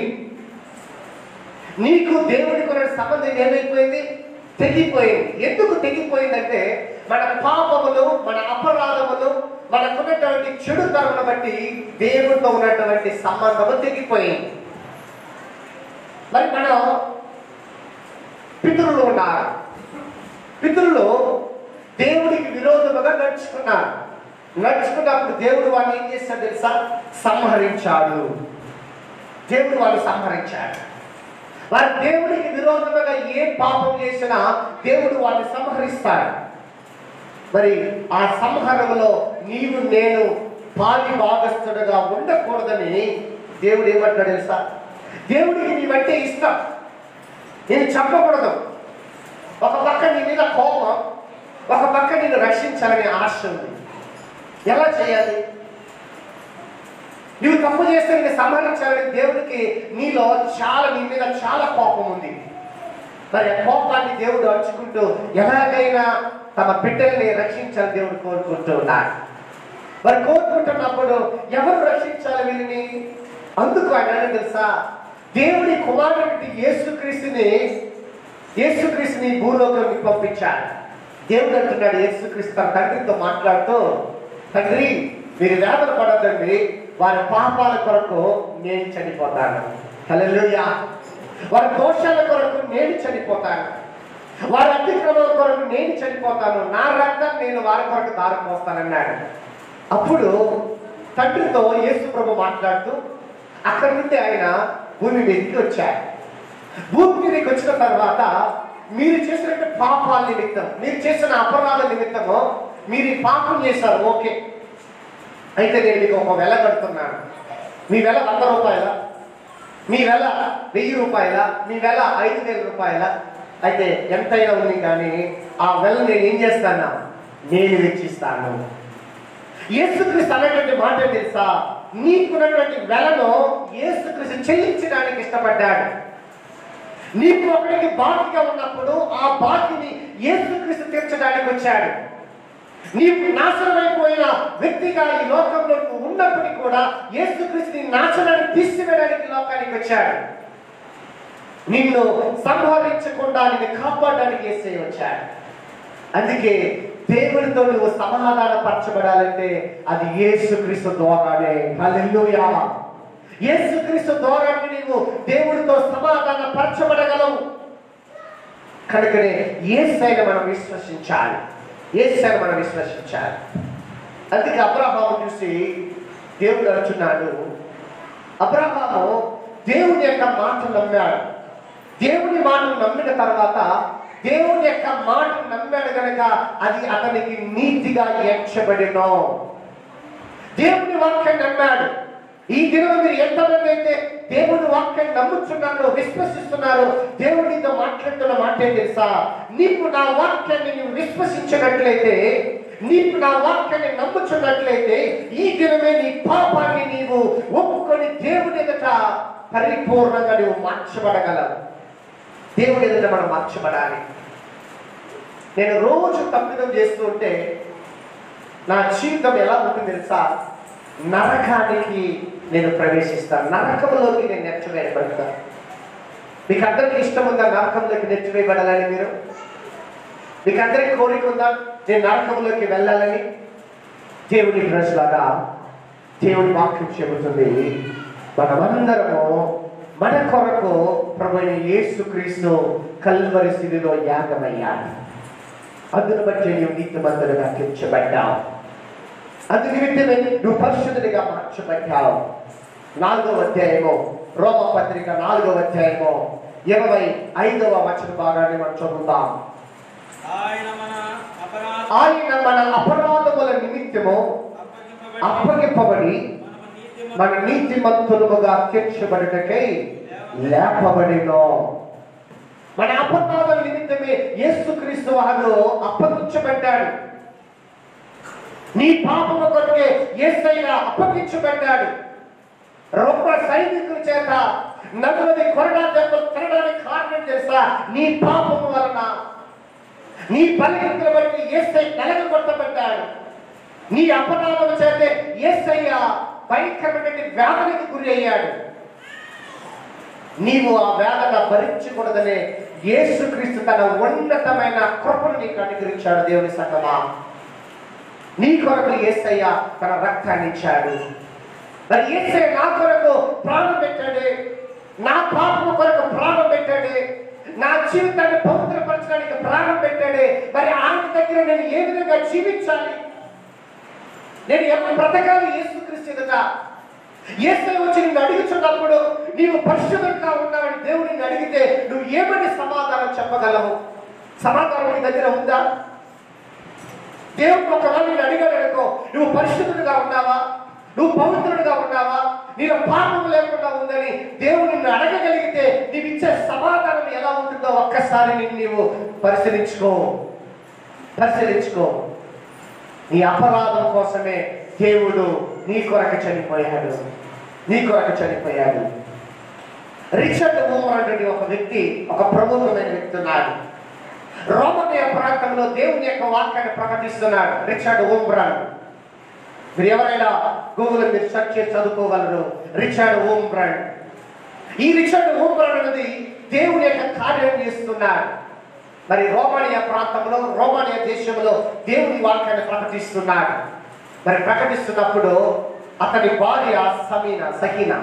[SPEAKER 2] నీకు దేవుడికి ఉన్న సంబంధం ఏమైపోయింది తెగిపోయింది ఎందుకు తెగిపోయిందంటే మన పాపములు మన అపరాధములు మనకున్నటువంటి చెడుతనమును బట్టి దేవుడితో ఉన్నటువంటి సంబంధము తెగిపోయింది మరి మనం పితరులు ఉన్నారు పితరులు దేవుడికి విరోధముగా నడుచుకున్నారు నడుచుకున్నప్పుడు దేవుడు వాడిని ఏం చేస్తాడు తెలుసా సంహరించాడు దేవుడు వాడిని సంహరించాడు వారి దేవుడికి విరోధముగా ఏ పాపం చేసినా దేవుడు వాడిని సంహరిస్తాడు మరి ఆ సంహారంలో నీవు నేను పాలి భాగస్థుడుగా ఉండకూడదని దేవుడు ఏమంటాడు తెలుసా దేవుడికి నీవంటే ఇష్టం నేను చెప్పకూడదు ఒక పక్క నీ మీద కోపం ఒక పక్క నేను రక్షించాలనే ఆశ ఉంది ఎలా చేయాలి నువ్వు తప్పు చేస్తే నేను సంహరించాలని దేవుడికి నీలో చాలా నీ మీద చాలా కోపం ఉంది మరి ఆ కోపాన్ని దేవుడు అరుచుకుంటూ ఎలాగైనా తమ బిడ్డల్ని రక్షించాలని దేవుడు కోరుకుంటూ ఉన్నాడు మరి కోరుకుంటున్నప్పుడు ఎవరు రక్షించాలి వీరిని అందుకు ఆయన ఏమన్నాడు తెలుసా దేవుడి కుమారుడి యేసుక్రీస్తుని యేసుక్రీస్తుని ఈ భూలోకంలోకి పంపించాడు దేవుడు అంటున్నాడు యేసుక్రీస్తు తన తండ్రితో మాట్లాడుతూ తండ్రి మీరు వేదన పడద్దండి వారి పాపాల కొరకు నేను చనిపోతాను హల్లెలూయా వారి దోషాల కొరకు నేను చనిపోతాను వారి అతిక్రమం కొరకు నేను చనిపోతాను నా రక్తం నేను వారి కొరకు దారి పోస్తానన్నాడు అప్పుడు తండ్రితో యేసు ప్రభు మాట్లాడుతూ అక్కడి నుండి ఆయన భూమి మీదకి వచ్చారు భూమి మీదకి వచ్చిన తర్వాత మీరు చేసినట్టు పాపాల నిమిత్తం మీరు చేసిన అపరాధ నిమిత్తము మీరు ఈ పాపం చేశారు ఓకే అయితే నేను మీకు ఒక వెల కడుతున్నాను మీ వెల వంద రూపాయల మీ వెల వెయ్యి రూపాయల మీ వెల ఐదు వేల రూపాయల అయితే ఎంతైనా ఉంది కానీ ఆ వెల నేను ఏం చేస్తాను నేను వెచ్చిస్తాను యేసుక్రీస్తు అనేటువంటి మాట తెలుసా నీకున్నటువంటి వెలను యేసుక్రీస్తు చెల్లించడానికి ఇష్టపడ్డాడు నీకు ఒకరికి బాకీగా ఉన్నప్పుడు ఆ బాకీని యేసుక్రీస్తు తీర్చడానికి వచ్చాడు నీవు నాశనమైపోయిన వ్యక్తిగా ఈ లోకంలో నువ్వు ఉన్నప్పటికీ కూడా యేసుక్రీస్తు నీ నాశనాన్ని తీసివేయడానికి ఈ లోకానికి వచ్చాడు నిన్ను సంహరించకుండా నిన్ను కాపాడడానికి ఏసై వచ్చాడు అందుకే దేవునితో నువ్వు సమాధాన పరచబడాలంటే అది యేసుక్రీస్తు ద్వారానే హల్లెలూయా యేసుక్రీస్తు ద్వారానే నీవు దేవుడితో సమాధాన పరచబడగలవు కనుకనే ఏసైన మనం విశ్వసించాలి ఏసైన మనం విశ్వసించాలి అందుకే అబ్రహాము చూసి దేవుడు అంటున్నాడు అబ్రహాము దేవుని యొక్క మాట నమ్మాడు దేవుని మాటను నమ్మిన తర్వాత దేవుని యొక్క మాటను నమ్మాడు గనక అది అతనికి నీతిగా ఎంచబడినో దేవుని వాక్యాన్ని నమ్మాడు ఈ దినం మీరు ఎంతమంది అయితే దేవుని వాక్యాన్ని నమ్ముచున్నారు విశ్వసిస్తున్నారు దేవునితో మాట్లాడుతున్న మాట ఏం తెలుసా నీకు నా వాక్యాన్ని నీవు విశ్వసించినట్లయితే నీకు నా వాక్యాన్ని నమ్ముచున్నట్లయితే ఈ దినమే నీ పాపాన్ని నీవు ఒప్పుకొని దేవుని ఎదుట పరిపూర్ణంగా నీవు మార్చబడగలవు దేవుని ఎదుట మనం మార్చబడాలి నేను రోజు తప్పిదం చేస్తూ ఉంటే నా జీవితం ఎలా ఉంటుంది తెలుసా నరకానికి నేను ప్రవేశిస్తాను నరకంలోకి నేను నెచ్చవేయబడతాను మీకు అందరికి ఇష్టం ఉందా నరకంలోకి నెచ్చివేయబడాలని మీరు మీకు అందరికి కోరిక ఉందా నేను నరకంలోకి వెళ్ళాలని దేవుని ప్రజలాగా దేవుని వాక్యం చెబుతుంది మనమందరము మన కొరకు ప్రభు యేసుక్రీస్తు కల్వరి స్థితిలో యాగమయ్యాడు అందును బట్టి నీవు నీతిమంతులుగా తీర్చబడ్డావు అందు నిమిత్తమే నువ్వు పరిశుద్ధుడిగా మార్చబడ్డావు నాలుగవ అధ్యాయము రోమ పత్రిక నాలుగవ అధ్యాయము ఇరవై ఐదవ వచన భాగాన్ని మనం చదువుతాం
[SPEAKER 3] ఆయన మన అపరాధ
[SPEAKER 2] ఆయన మన అపరాధముల నిమిత్తము అప్పగింపబడి మన నీతిమంతులుగా తీర్చబడుటకై లేపబడినో మన అపరాధం నిమిత్తమే యేసుక్రీస్తు వారు అప్పగించబడ్డాడు నీ పాపము కొరకే యేసయ్య అప్పగించబడ్డాడు రొప్ప సైనికుల చేత నదులని కొరడా దెబ్బలు తినడానికి కారణం తెలుసా నీ పాపము వలన నీ బలహీనతను బట్టి ఏసై నెలక కొట్టబడ్డాడు నీ అపరాధం చేతే ఏసయ్య భయంకరమైన వేదనకి గురి అయ్యాడు నీవు ఆ వేదన భరించకూడదనే యేసుక్రీస్తు తన ఉన్నతమైన కృపను నీకు అనుగ్రహించాడు దేవుని సంగమా నీ కొరకు ఏసయ్య తన రక్తాన్ని ఇచ్చాడు మరి ఏసయ్య నా కొరకు ప్రాణం పెట్టాడే నా పాపము కొరకు ప్రాణం పెట్టాడే నా జీవితాన్ని పవిత్రపరచడానికి ప్రాణం పెట్టాడే మరి ఆయన దగ్గర నేను ఏ విధంగా జీవించాలి నేను ఎవరు బ్రతకాలి యేసుక్రీస్తు ఎదుట ఏసై వచ్చి నిన్ను అడుగుచున్నప్పుడు నీవు పరిశుభ్రంగా ఉన్నావని దేవుడు నిన్ను అడిగితే నువ్వు ఏమని సమాధానం చెప్పగలవు సమాధానం నీ దగ్గర ఉందా దేవుడు ఒకవేళ నేను అడిగాడు అనుకో నువ్వు పరిశుద్ధుడిగా ఉన్నావా నువ్వు పవిత్రుడిగా ఉన్నావా నీలో పాపం లేకుండా ఉందని దేవుడు నిన్ను అడగగలిగితే నీవు ఇచ్చే సమాధానం ఎలా ఉంటుందో ఒక్కసారి నిన్ను నీవు పరిశీలించుకో పరిశీలించుకో నీ అపరాధం కోసమే దేవుడు నీ కొరకు చనిపోయాడు నీ కొరకు చనిపోయాడు రిచర్డ్ ఓమర్ అనేటువంటి ఒక వ్యక్తి ఒక ప్రముఖమైన వ్యక్తి ఉన్నాడు రోమనీయ ప్రాంతంలో దేవుని యొక్క వాక్యాన్ని ప్రకటిస్తున్నాడు రిచర్డ్ ఓమ్బ్రాన్ మీరు ఎవరైనా గూగుల్ మీరు సెర్చ్ చేసి చదువుకోగలరు రిచర్డ్ ఓమ్బ్రాన్ ఈ రిచర్డ్ ఓమ్బ్రాన్ అనేది దేవుని యొక్క కార్యం చేస్తున్నాడు మరి రోమానియా ప్రాంతంలో రోమానియా దేశంలో దేవుని వాక్యాన్ని ప్రకటిస్తున్నాడు మరి ప్రకటిస్తున్నప్పుడు అతని భార్య సమీన సహీనా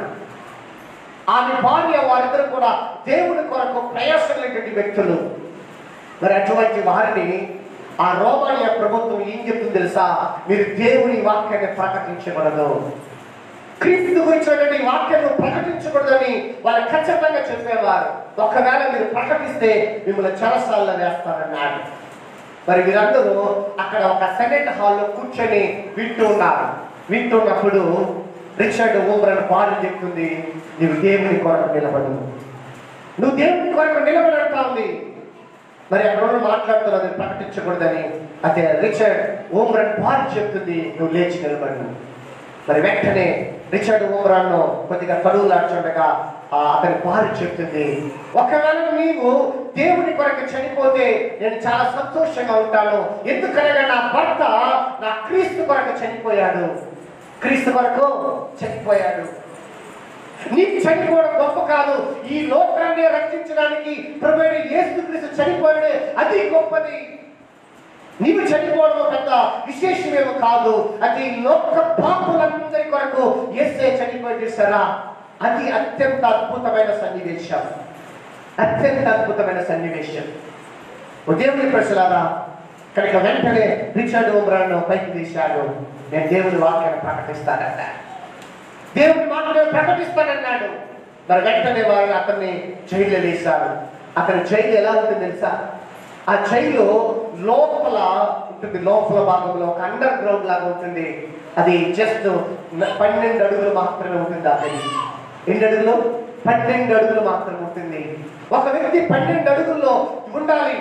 [SPEAKER 2] ఆమె భార్య వారిద్దరు కూడా దేవుని కొరకు ప్రయాసమైనటువంటి వ్యక్తులు మరి అటువంటి వారిని ఆ రోమానియా ప్రభుత్వం ఏం చెప్తుంది తెలుసా మీరు దేవుని వాక్యాన్ని ప్రకటించకూడదు క్రీస్తు గురించినటువంటి వాక్యాన్ని ప్రకటించకూడదని వాళ్ళు ఖచ్చితంగా చెప్పేవారు ఒకవేళ మీరు ప్రకటిస్తే మిమ్మల్ని చెరసాల్లో వేస్తారన్నాడు మరి వీరందరూ అక్కడ ఒక సెనెట్ హాల్లో కూర్చొని వింటూ ఉన్నారు వింటున్నప్పుడు రిచర్డ్ ఓబ్రన్ భార్య చెప్తుంది నువ్వు దేవుని కొరకు నిలబడు నువ్వు దేవుని కొరకు నిలబడతా ఉంది మరి అక్కడ ఉన్న మాట్లాడుతున్నది ప్రకటించకూడదని అయితే రిచర్డ్ ఓమ్రన్ భార్య చెప్తుంది నువ్వు లేచి నిలబడు మరి వెంటనే రిచర్డ్ ఓమ్రాన్ కొద్దిగా కడువులాడుచుండగా ఆ అతని భార్య చెప్తుంది ఒకవేళ నీవు దేవుని కొరకు చనిపోతే నేను చాలా సంతోషంగా ఉంటాను ఎందుకనగా నా భర్త నా క్రీస్తు కొరకు చనిపోయాడు క్రీస్తు కొరకు చనిపోయాడు నీకు చనిపోవడం గొప్ప కాదు ఈ లోకాన్ని రక్షించడానికి ప్రభుత్వ యేసుక్రీస్తు చనిపోయాడే అది గొప్పది నీవు చనిపోవడం పెద్ద విశేషమేమో కాదు అది లోక పాపులందరి కొరకు ఎస్ఏ చనిపోయి చూసారా అది అత్యంత అద్భుతమైన సన్నివేశం అత్యంత అద్భుతమైన సన్నివేశం దేవుని ప్రజలారా కనుక వెంటనే రిచర్డ్ ఓబ్రాన్ పైకి తీశాడు నేను దేవుని వాక్యాన్ని ప్రకటిస్తానన్నా దేవుని మాటలు ప్రకటిస్తానన్నాడు మరి వెంటనే వారిని అతన్ని జైల్లో వేశారు అతని జైలు ఎలా ఉంటుంది తెలుసా ఆ జైలు లోపల ఉంటుంది లోపల భాగంలో ఒక అండర్ గ్రౌండ్ లాగా ఉంటుంది అది జస్ట్ పన్నెండు అడుగులు మాత్రమే ఉంటుంది ఆ గది ఎన్ని అడుగులు పన్నెండు అడుగులు మాత్రమే ఉంటుంది ఒక వ్యక్తి పన్నెండు అడుగుల్లో ఉండాలి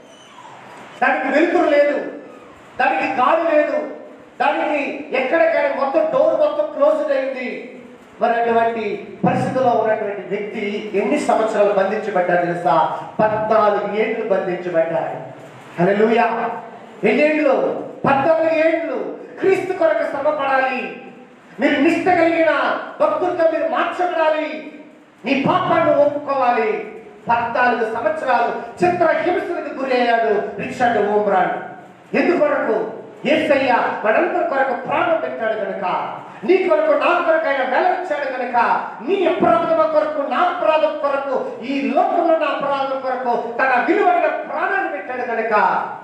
[SPEAKER 2] దానికి వెలుతురు లేదు దానికి గాలి లేదు దానికి ఎక్కడికైనా మొత్తం డోర్ మొత్తం క్లోజ్డ్ అయింది మరి అటువంటి పరిస్థితిలో ఉన్నటువంటి వ్యక్తి ఎన్ని సంవత్సరాలు బంధించబడ్డాడు తెలుసా పద్నాలుగు ఏళ్ళు బంధించబడ్డాడు హల్లెలూయా ఎన్నేళ్ళు పద్నాలుగు ఏళ్ళు క్రీస్తు కొరకు శ్రమపడాలి మీరు నిష్ట కలిగిన భక్తులతో మీరు మార్చబడాలి నీ పాపాన్ని ఒప్పుకోవాలి పద్నాలుగు సంవత్సరాలు చిత్ర హింసలకు గురి అయ్యాడు రిక్షాడ్ ఓమ్రాన్ ఎందుకొరకు ఏసయ్య మనందరి కొరకు ప్రాణం పెట్టాడు కనుక నీ కొరకు నా కొరకు ఆయన వెలర్చాడు కనుక నీ అపరాధం కొరకు నా అపరాధం కొరకు ఈ లోకంలో నా అపరాధం కొరకు తన విలువైన ప్రాణాన్ని పెట్టాడు కనుక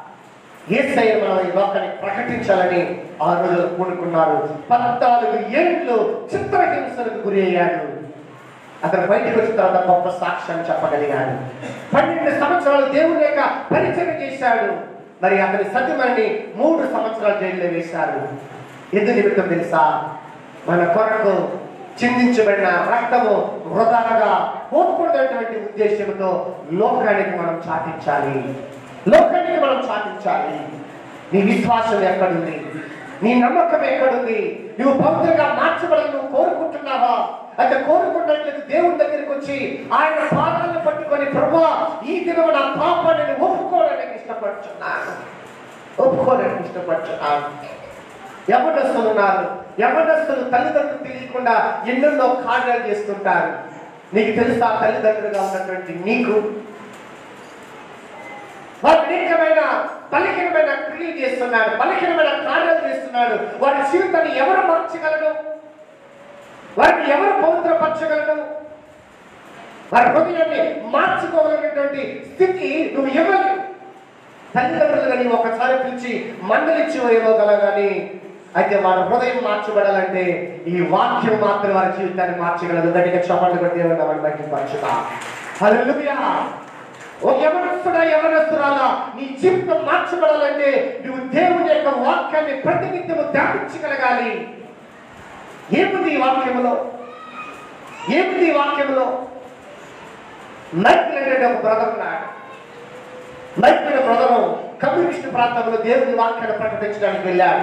[SPEAKER 2] ఏసయ్య మనం ఈ లోకాన్ని ప్రకటించాలని ఆ రోజు కూడుకున్నారు పద్నాలుగు ఏళ్ళు చిత్రహింసలకు గురి అయ్యాడు అతను బయటకు వచ్చిన తర్వాత గొప్ప సాక్ష్యం చెప్పగలిగాడు పన్నెండు సంవత్సరాలు దేవుని యొక్క పరిచయం చేశాడు మరి అతని సత్యమని మూడు సంవత్సరాలు జైల్లో వేశారు ఎందు నిమిత్తం తెలుసా మన కొరకు చిందించబడిన రక్తము వృధాగా పోకూడదటువంటి ఉద్దేశంతో లోకానికి మనం చాటించాలి లోకానికి మనం చాటించాలి నీ విశ్వాసం ఎక్కడుంది నీ నమ్మకం ఎక్కడుంది నువ్వు పవిత్రంగా మార్చబడాలని నువ్వు కోరుకుంటున్నావా అయితే కోరుకున్నట్లయితే దేవుని దగ్గరికి వచ్చి ఆయన పాదాలను పట్టుకొని ప్రభా ఈ దినం నా పాపాన్ని నేను ఒప్పుకోవడానికి ఇష్టపడుతున్నాను ఒప్పుకోవడానికి ఇష్టపడుతున్నాను యవనస్తులు ఉన్నారు యవనస్తులు తల్లిదండ్రులు తెలియకుండా ఎన్నెన్నో కార్యాలు చేస్తుంటారు నీకు తెలుసా తల్లిదండ్రులుగా ఉన్నటువంటి నీకు వారు అనేకమైన బలహీనమైన క్రియలు చేస్తున్నాడు బలహీనమైన కార్యాలు చేస్తున్నాడు వారి జీవితాన్ని ఎవరు మార్చగలరు వారిని ఎవరు పవిత్రపరచగలరు వారి హృదయాన్ని మార్చుకోగలిగినటువంటి స్థితి నువ్వు ఇవ్వలేవు తల్లిదండ్రులుగా నీవు ఒకసారి పిలిచి మందలిచ్చి ఇవ్వగల కానీ అయితే వారి హృదయం మార్చబడాలంటే ఈ వాక్యం మాత్రం వారి జీవితాన్ని మార్చగలదు గట్టిగా చప్పట్లు కొట్టి వారి బయటికి పరచుతా హల్లెలూయా ఓ యవనస్తుడా యవనస్తురాలా నీ జీవితం మార్చబడాలంటే నువ్వు దేవుని యొక్క వాక్యాన్ని ప్రతినిత్యము ధ్యానించగలగాలి ఏముంది ఈ వాక్యములో ఏముంది ఈ వాక్యములో మైకిల్ అనేటువంటి ఒక బ్రదర్ ఉన్నాడు మైకిల్ బ్రదరు కమ్యూనిస్ట్ ప్రాంతంలో దేవుని వాక్యాన్ని ప్రకటించడానికి వెళ్ళాడు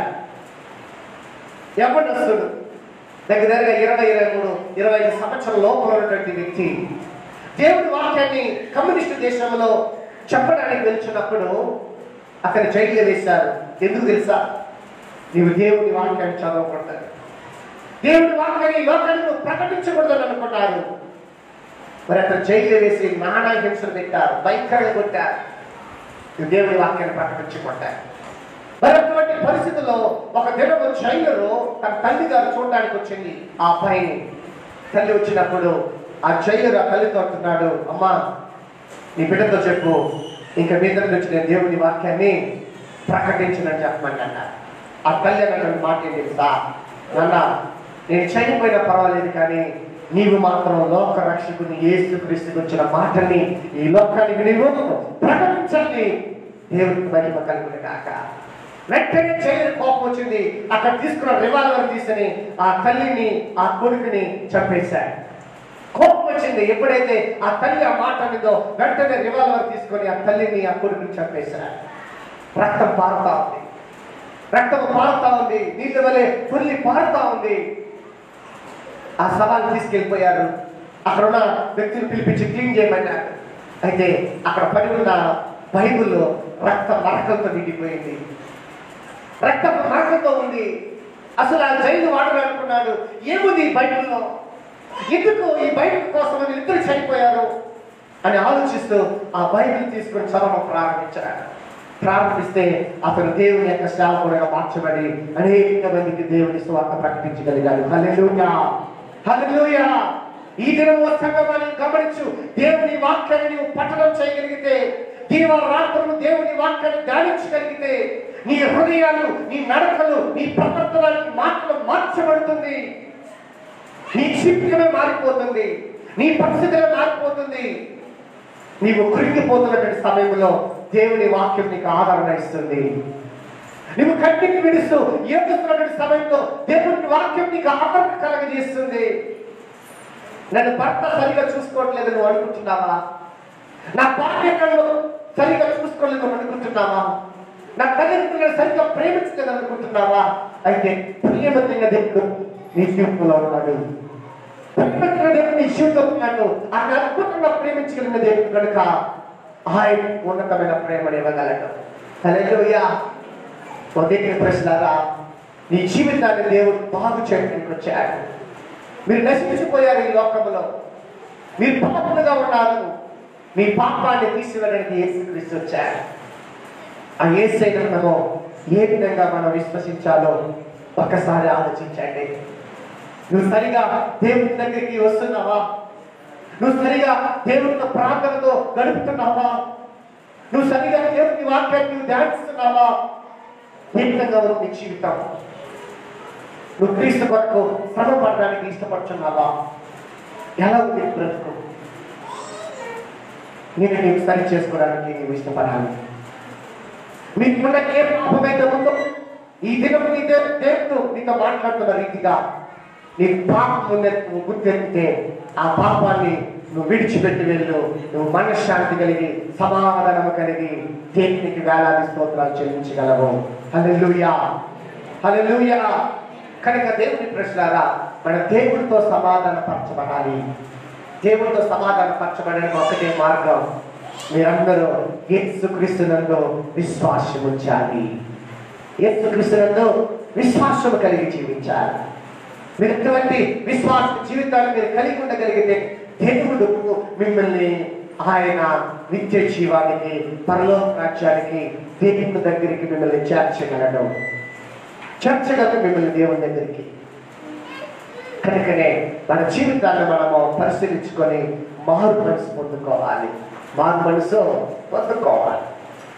[SPEAKER 2] యవనస్తుడు దగ్గర దగ్గర ఇరవై ఇరవై మూడు ఇరవై ఐదు సంవత్సరాల లోపల ఉన్నటువంటి వ్యక్తి దేవుడి వాక్యాన్ని కమ్యూనిస్టు దేశంలో చెప్పడానికి వెళ్తున్నప్పుడు అతని జైలు వేశారు ఎందుకు తెలుసా నీవు దేవుని వాక్యాన్ని చదవకూడదు దేవుడి వాక్యాన్ని ఈ లోకాన్ని నువ్వు ప్రకటించకూడదని అనుకున్నారు మరి అతను జైలు వేసి నానా హింసలు పెట్టారు భయంకరంగా కొట్టారు నువ్వు దేవుడి వాక్యాన్ని ప్రకటించకుంటారు మరి అటువంటి పరిస్థితుల్లో ఒక దినము జైలులో తన తల్లి గారు చూడడానికి వచ్చింది ఆ అబ్బాయిని తల్లి వచ్చినప్పుడు ఆ జైలు ఆ తల్లితో అంటున్నాడు అమ్మా నీ బిడ్డతో చెప్పు ఇంకా మీ దగ్గర నుంచి నేను దేవుని వాక్యాన్ని ప్రకటించనని చెప్పమని అన్నారు ఆ తల్లి అన్నటువంటి మాట ఏంటి తెలుసా నాన్న నేను చనిపోయినా పర్వాలేదు కానీ నీవు మాత్రం లోక రక్షకుని ఏసు క్రీస్తుకి వచ్చిన మాటల్ని ఈ లోకానికి నీవు ప్రకటించండి దేవుడికి మహిమ కలుగును కాక వెంటనే చేయని కోపం వచ్చింది అక్కడ తీసుకున్న రివాల్వర్ తీసుకుని ఆ తల్లిని ఆ కొడుకుని చంపేశాడు కోపం వచ్చింది ఎప్పుడైతే ఆ తల్లి ఆ మాట అనిందో వెంటనే రివాల్వర్ తీసుకొని ఆ తల్లిని ఆ కొడుకుని చంపేశాడు రక్తం పారుతా ఉంది రక్తం పారుతా ఉంది నీళ్ళ వలె పుల్లి పారుతా ఉంది ఆ సవాల్ తీసుకెళ్ళిపోయారు అక్కడ ఉన్న వ్యక్తిని పిలిపించి క్లీన్ చేయమన్నారు అయితే అక్కడ పడి ఉన్న బైబిల్లో రక్త మరకలతో నిండిపోయింది రక్త మరకతో ఉంది అసలు ఆ జైలు వాడు అనుకున్నాడు ఏముంది ఈ బైబిల్లో ఎందుకు ఈ బైబిల్ కోసం ఇద్దరు చనిపోయారు అని ఆలోచిస్తూ ఆ బైబిల్ తీసుకొని చదవడం ప్రారంభించాడు ప్రారంభిస్తే అతను దేవుని యొక్క సేవకుడుగా మార్చబడి అనేక మందికి దేవుని స్వార్థ ప్రకటించగలిగాడు హల్లెలూయా హల్లెలూయా ఈ దినం సంగమాన్ని గమనించు దేవుని వాక్యాన్ని నీవు పఠనం చేయగలిగితే దీవారాత్రులు దేవుని వాక్యాన్ని ధ్యానించగలిగితే నీ హృదయాలు నీ నడకలు నీ ప్రవర్తన మాటలు మార్చబడుతుంది నీ జీవితమే మారిపోతుంది నీ పరిస్థితిలో మారిపోతుంది నీవు కృంగిపోతున్నటువంటి సమయంలో దేవుని వాక్యం నీకు ఆదరణ ఇస్తుంది నువ్వు కంటికి విడుస్తూ ఏడుస్తున్నటువంటి సమయంలో దేవుని వాక్యం నీకు ఆదరణ కలగజేస్తుంది నన్ను భర్త సరిగా చూసుకోవట్లేదు నువ్వు అనుకుంటున్నావా నా బాధ్యతలు సరిగా చూసుకోలేదు నువ్వు అనుకుంటున్నావా నా తల్లిదండ్రులను సరిగా ప్రేమించలేదు అనుకుంటున్నావా అయితే ప్రియమైన దేవుడు నీ జీవితంలో ఉన్నాడు ప్రియమైన దేవుడు నీ జీవితంలో ఉన్నాడు ఆయన అద్భుతంగా ప్రేమించగలిగిన దేవుడు కనుక ఆయన ఉన్నతమైన ప్రేమను ఇవ్వగలడు హల్లెలూయా మొదటి ప్రశ్నరా నీ జీవితాన్ని దేవుడు బాగు చేయడానికి వచ్చాడు మీరు నశించిపోయారు ఈ లోకంలో మీరు పాపలుగా ఉన్నారు మీ పాపాన్ని తీసివేయడానికి యేసుక్రీస్తు వచ్చారు ఆ యేసైన మనము ఏ విధంగా మనం విశ్వసించాలో ఒక్కసారి ఆలోచించండి నువ్వు సరిగా దేవుని దగ్గరికి వస్తున్నావా నువ్వు సరిగా దేవునితో ప్రార్థనతో గడుపుతున్నావా నువ్వు సరిగా దేవుని వాక్యాన్ని నువ్వు ధ్యానిస్తున్నావా ఏ విధంగా ఉంది నీ జీవితం నువ్వు క్రీస్తు కొరకు శ్రమ పడడానికి ఇష్టపడుతున్నావా ఎలా ఉంది నీ బ్రతుకు నేను నీవు సరి చేసుకోవడానికి నీవు ఇష్టపడాలి మీకున్న ఏ పాపమైతే ఉందో ఈ దినం నీ దే- దేవుడు నీతో మాట్లాడుతున్న రీతిగా నీ పాపం ఉన్నది నువ్వు గుర్తెత్తితే ఆ పాపాన్ని నువ్వు విడిచిపెట్టి వెళ్ళు నువ్వు మనశ్శాంతి కలిగి సమాధానం కలిగి దేవునికి వేలాది స్తోత్రాలు చెల్లించగలవు హల్లెలూయా హల్లెలూయా కనుక దేవుని ప్రశ్నరా మన దేవుడితో సమాధాన పరచబడాలి దేవుడితో సమాధాన పరచబడడానికి ఒకటే మార్గం మీరందరూ యేసుక్రీస్తునందు విశ్వాసం ఉంచాలి యేసుక్రీస్తునందు విశ్వాసం కలిగి జీవించాలి మీరు ఎటువంటి విశ్వాస జీవితాన్ని మీరు కలిగి ఉండగలిగితే దేవుడు మిమ్మల్ని ఆయన నిత్య జీవానికి పరలోక రాజ్యానికి దేవుని దగ్గరికి మిమ్మల్ని చేర్చగలడు చేర్చగలడు మిమ్మల్ని దేవుని దగ్గరికి కనుకనే మన జీవితాన్ని మనము పరిశీలించుకొని మారు మనసు పొందుకోవాలి మారు మనసు పొందుకోవాలి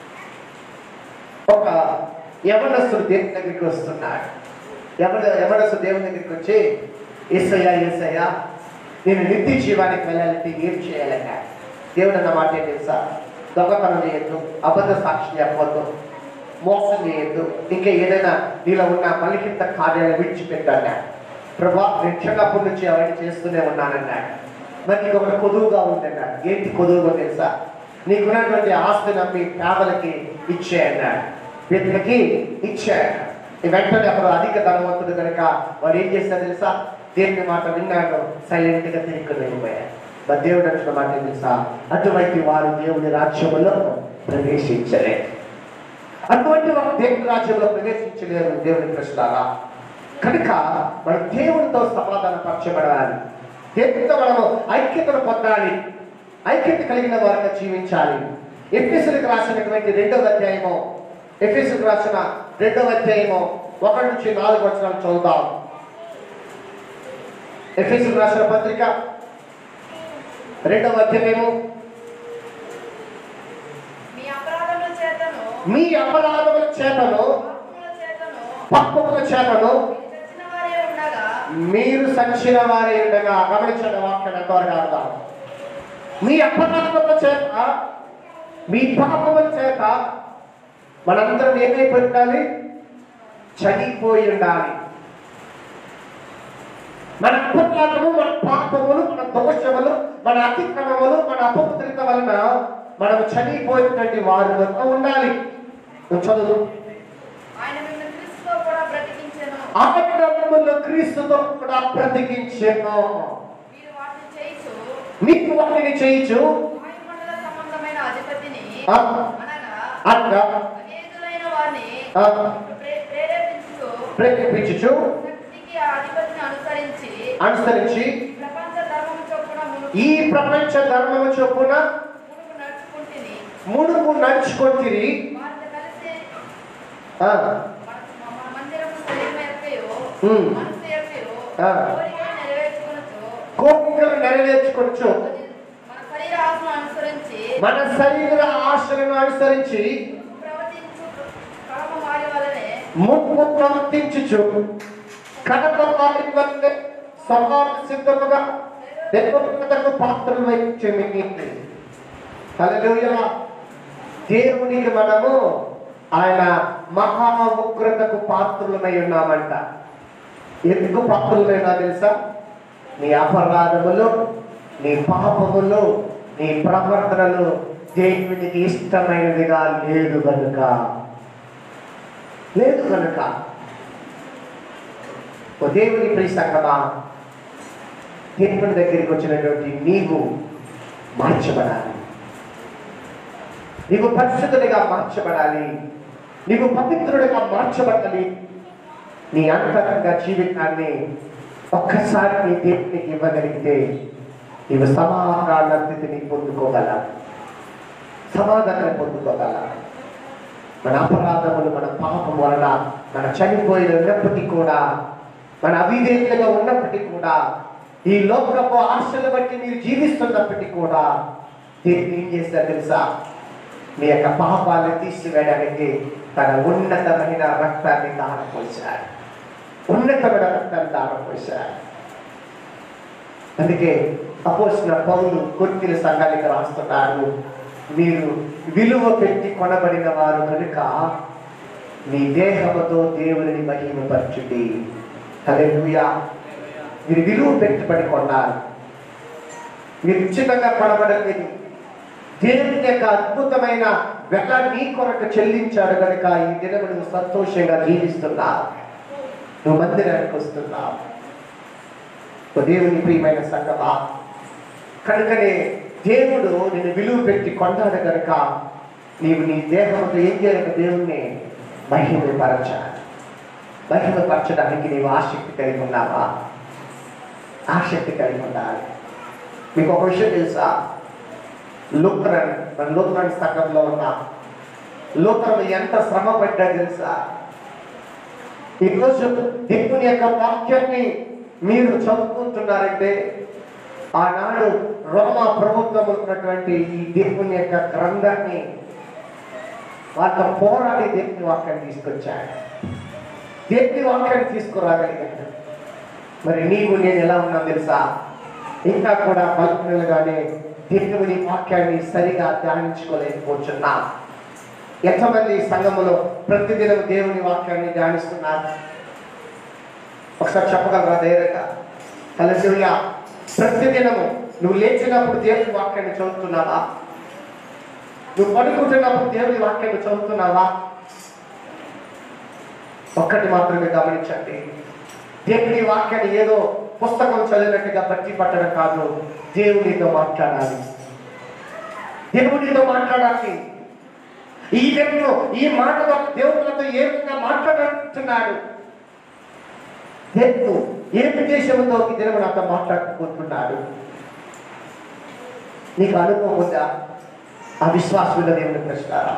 [SPEAKER 2] ఒక యవనస్తుడు దేవుని దగ్గరికి వస్తున్నాడు యవన యవనస్తుడు దేవుని దగ్గరికి వచ్చి ఏసయ్యా ఏసయ్యా నేను నిత్య జీవానికి వెళ్ళాలంటే ఏం చేయాలన్నా దేవుడు అన్న మాట ఏం తెలుసా దొంగతనం చేయొద్దు అబద్ధ సాక్షి చెప్పవద్దు మోసం చేయొద్దు ఇంకా ఏదైనా నీలో ఉన్న బలిహిత కార్యాలు విడిచిపెట్టాను ప్రభా నేను చిన్నప్పటి నుంచి అవన్నీ చేస్తూనే ఉన్నానన్నాడు మరి నీకు ఒకటి కొదువుగా ఉందన్నాడు ఏంటి కొదువుగా తెలుసా నీకున్నటువంటి ఆస్తి నమ్మి పేదలకి ఇచ్చేయన్నాడు వీళ్ళకి ఇచ్చాడు ఈ వెంటనే అప్పుడు అధిక ధనవంతుడు కనుక వాడు ఏం చేశాడు తెలుసా దేవుని మాట విన్నాడు సైలెంట్ గా తిరిగి వెళ్ళిపోయాడు మరి దేవుడు అంటున్న మాట ఏం తెలుసా అటువంటి వారు దేవుని రాజ్యములో ప్రవేశించలేదు అటువంటి వారు దేవుని రాజ్యంలో ప్రవేశించలేరు దేవుని ప్రశ్నలా కనుక మనం దేవునితో సమాధాన పరచబడాలి దేవునితో మనము ఐక్యతను పొందాలి ఐక్యత కలిగిన వారిగా జీవించాలి ఎఫ్ఎస్లకు రాసినటువంటి రెండవ అధ్యాయము ఎఫ్ఎస్కు రాసిన రెండవ అధ్యాయము ఒకటి నుంచి నాలుగు వచనాలు చదువుతాం ఎఫ్ఎస్కు రాసిన పత్రిక రెండవ అధ్యాయము
[SPEAKER 4] మీ అపరాధముల చేతను
[SPEAKER 2] మీ అపరాధముల చేతను
[SPEAKER 4] పాపముల చేతను
[SPEAKER 2] పక్కముల చేతను
[SPEAKER 4] మీరు చచ్చిన వారే ఉండగా
[SPEAKER 2] మీరు సంచిన వారి ఉండగా గమనించిన వాక్యం ఎంతవరకు అర్థం మీ అపరాధముల చేత మీ పాపముల చేత మనందరం ఏమైపోయి ఉండాలి చనిపోయి ఉండాలి మన అపరాధము మన పాపములు మన దోషములు మన అతిక్రమములు మన అపవిత్రత వలన మనం చనిపోయినటువంటి వారుగా ఉండాలి నువ్వు చదువు
[SPEAKER 4] ఆయన మిమ్మల్ని క్రీస్తుతో కూడా బ్రతికించెను
[SPEAKER 2] ఆగ్రహములు క్రీస్తుతో కూడా బ్రతికించెను
[SPEAKER 4] మీరు వాటిని చేయిచు
[SPEAKER 2] నీకు వాటిని చేయించు
[SPEAKER 4] వాయుమండల సంబంధమైన అధిపతిని
[SPEAKER 2] ఆ.
[SPEAKER 4] అనగా
[SPEAKER 2] అనగా
[SPEAKER 4] అవిధేయులైన వారిని
[SPEAKER 2] ఆ.
[SPEAKER 4] ప్రే- ప్రేరేపించుచు
[SPEAKER 2] ప్రేరేపించుచు
[SPEAKER 4] శక్తికి ఆ అధిపతిని అనుసరించి
[SPEAKER 2] అనుసరించి
[SPEAKER 4] ప్రపంచ ధర్మము చొప్పున మునుగు
[SPEAKER 2] ఈ ప్రపంచ ధర్మము చొప్పున
[SPEAKER 4] మునుగు నడుచుకుంటుని
[SPEAKER 2] మునుగు నడుచుకొంటిరి
[SPEAKER 4] వారితో కలిసి
[SPEAKER 2] ఆ,
[SPEAKER 4] మన మన మందిరము శరీరం యొక్కయు
[SPEAKER 2] ఉమ్.
[SPEAKER 4] మనసు యొక్కయు
[SPEAKER 2] ఆ.
[SPEAKER 4] కోరికలు నెరవేర్చుకొనుచు
[SPEAKER 2] కోరికలు నెరవేర్చుకొచ్చు
[SPEAKER 4] మన శరీర ఆత్మ అనుసరించి
[SPEAKER 2] మన శరీర ఆశలను అనుసరించి
[SPEAKER 4] ప్రవర్తించు కర్మ వారి వలనే
[SPEAKER 2] ముప్పు ప్రవర్తించుచు కడప వారి వల్లే స్వభావ సిద్ధముగా దెబ్బకు పాత్రలు చెమ్మి హల్లెలూయా దేవునికి మనము ఆయన మహా ఉగ్రతకు పాత్రులమై ఉన్నామంట ఎందుకు పాత్రులమైనా తెలుసా నీ అపరాధములు నీ పాపములు నీ ప్రవర్తనలు దేవునికి ఇష్టమైనదిగా లేదు కనుక లేదు కనుక ఓ దేవుని ప్రియ సంగమా దేవుని దగ్గరికి వచ్చినటువంటి నీవు మార్చబడాలి నీవు పరిశుద్ధుడిగా మార్చబడాలి నీవు పవిత్రుడిగా మార్చబడాలి నీ అంతరంగ జీవితాన్ని ఒక్కసారి నీ దేవునికి ఇవ్వగలిగితే నీవు సమాధాన స్థితిని పొందుకోగల సమాధానం పొందుకోగల మన అపరాధములు మన పాపం వలన మన చనిపోయిన ఉన్నప్పటికీ కూడా మన అవిధేయులుగా ఉన్నప్పటికీ కూడా ఈ లోకపు ఆశలు బట్టి మీరు జీవిస్తున్నప్పటికీ కూడా దేవుడు ఏం చేస్తారు తెలుసా మీ యొక్క పాపాలను తీసివేయడానికి తన ఉన్నతమైన రక్తాన్ని దారపోశాడు ఉన్నతమైన రక్తాన్ని దారపోశాడు అందుకే అపోసిన పౌలు కొట్టిన సంఘానికి రాస్తున్నాడు మీరు విలువ పెట్టి కొనబడిన వారు కనుక మీ దేహముతో దేవుని మహిమపరచుడి హల్లెలూయా మీరు విలువ పెట్టుబడి కొన్నారు మీరు ఉచితంగా కొనబడలేదు దేవుని యొక్క అద్భుతమైన వెల నీ కొరకు చెల్లించాడు కనుక ఈ దినము నువ్వు సంతోషంగా జీవిస్తున్నావు నువ్వు మందిరానికి వస్తున్నావు ఓ దేవుని ప్రియమైన సంగమా కనుకనే దేవుడు నిన్ను విలువ పెట్టి కొన్నాడు కనుక నీవు నీ దేహంతో ఏం చేయాలి దేవుణ్ణి మహిమపరచాలి మహిమపరచడానికి నీవు ఆసక్తి కలిగి ఉన్నావా ఆసక్తి కలిగి ఉండాలి మీకు ఒక విషయం తెలుసా లూథరన్ మన లూథరన్ సంఘంలో ఉన్న లూథరన్ ఎంత శ్రమ పడ్డా తెలుసా ఈరోజు దేవుని యొక్క వాక్యాన్ని మీరు చదువుకుంటున్నారంటే ఆనాడు రోమా ప్రభుత్వం ఉన్నటువంటి ఈ దేవుని యొక్క గ్రంథాన్ని వాళ్ళ పోరాడి దేవుని వాక్యాన్ని తీసుకొచ్చాడు దేవుని వాక్యాన్ని తీసుకురాగలిగాడు మరి నీవు నేను ఎలా ఉన్నా తెలుసా ఇంకా కూడా పలుకులుగానే దేవుని వాక్యాన్ని సరిగా ధ్యానించుకోలేకపోతున్నా ఎంతమంది సంఘములో ప్రతిదినం దేవుని వాక్యాన్ని ధ్యానిస్తున్నారు ఒకసారి చెప్పగలరా ధైర్యంగా హల్లెలూయా ప్రతిదినము నువ్వు లేచినప్పుడు దేవుని వాక్యాన్ని చదువుతున్నావా నువ్వు పడుకుంటున్నప్పుడు దేవుని వాక్యాన్ని చదువుతున్నావా ఒక్కటి మాత్రమే గమనించండి దేవుని వాక్యాన్ని ఏదో పుస్తకం చదివినట్టుగా బట్టి పట్టడం కాదు దేవునితో మాట్లాడాలి దేవునితో మాట్లాడాలి ఈ దేవుడు ఈ మాటలో దేవునితో ఏ విధంగా మాట్లాడుతున్నాడు దేవుడు ఏ ఉద్దేశంతో ఈ దేవుడు నాతో మాట్లాడుకుంటున్నాడు నీకు అనుభవం ఉందా ఆ విశ్వాసముల దేవుని ప్రశ్నారా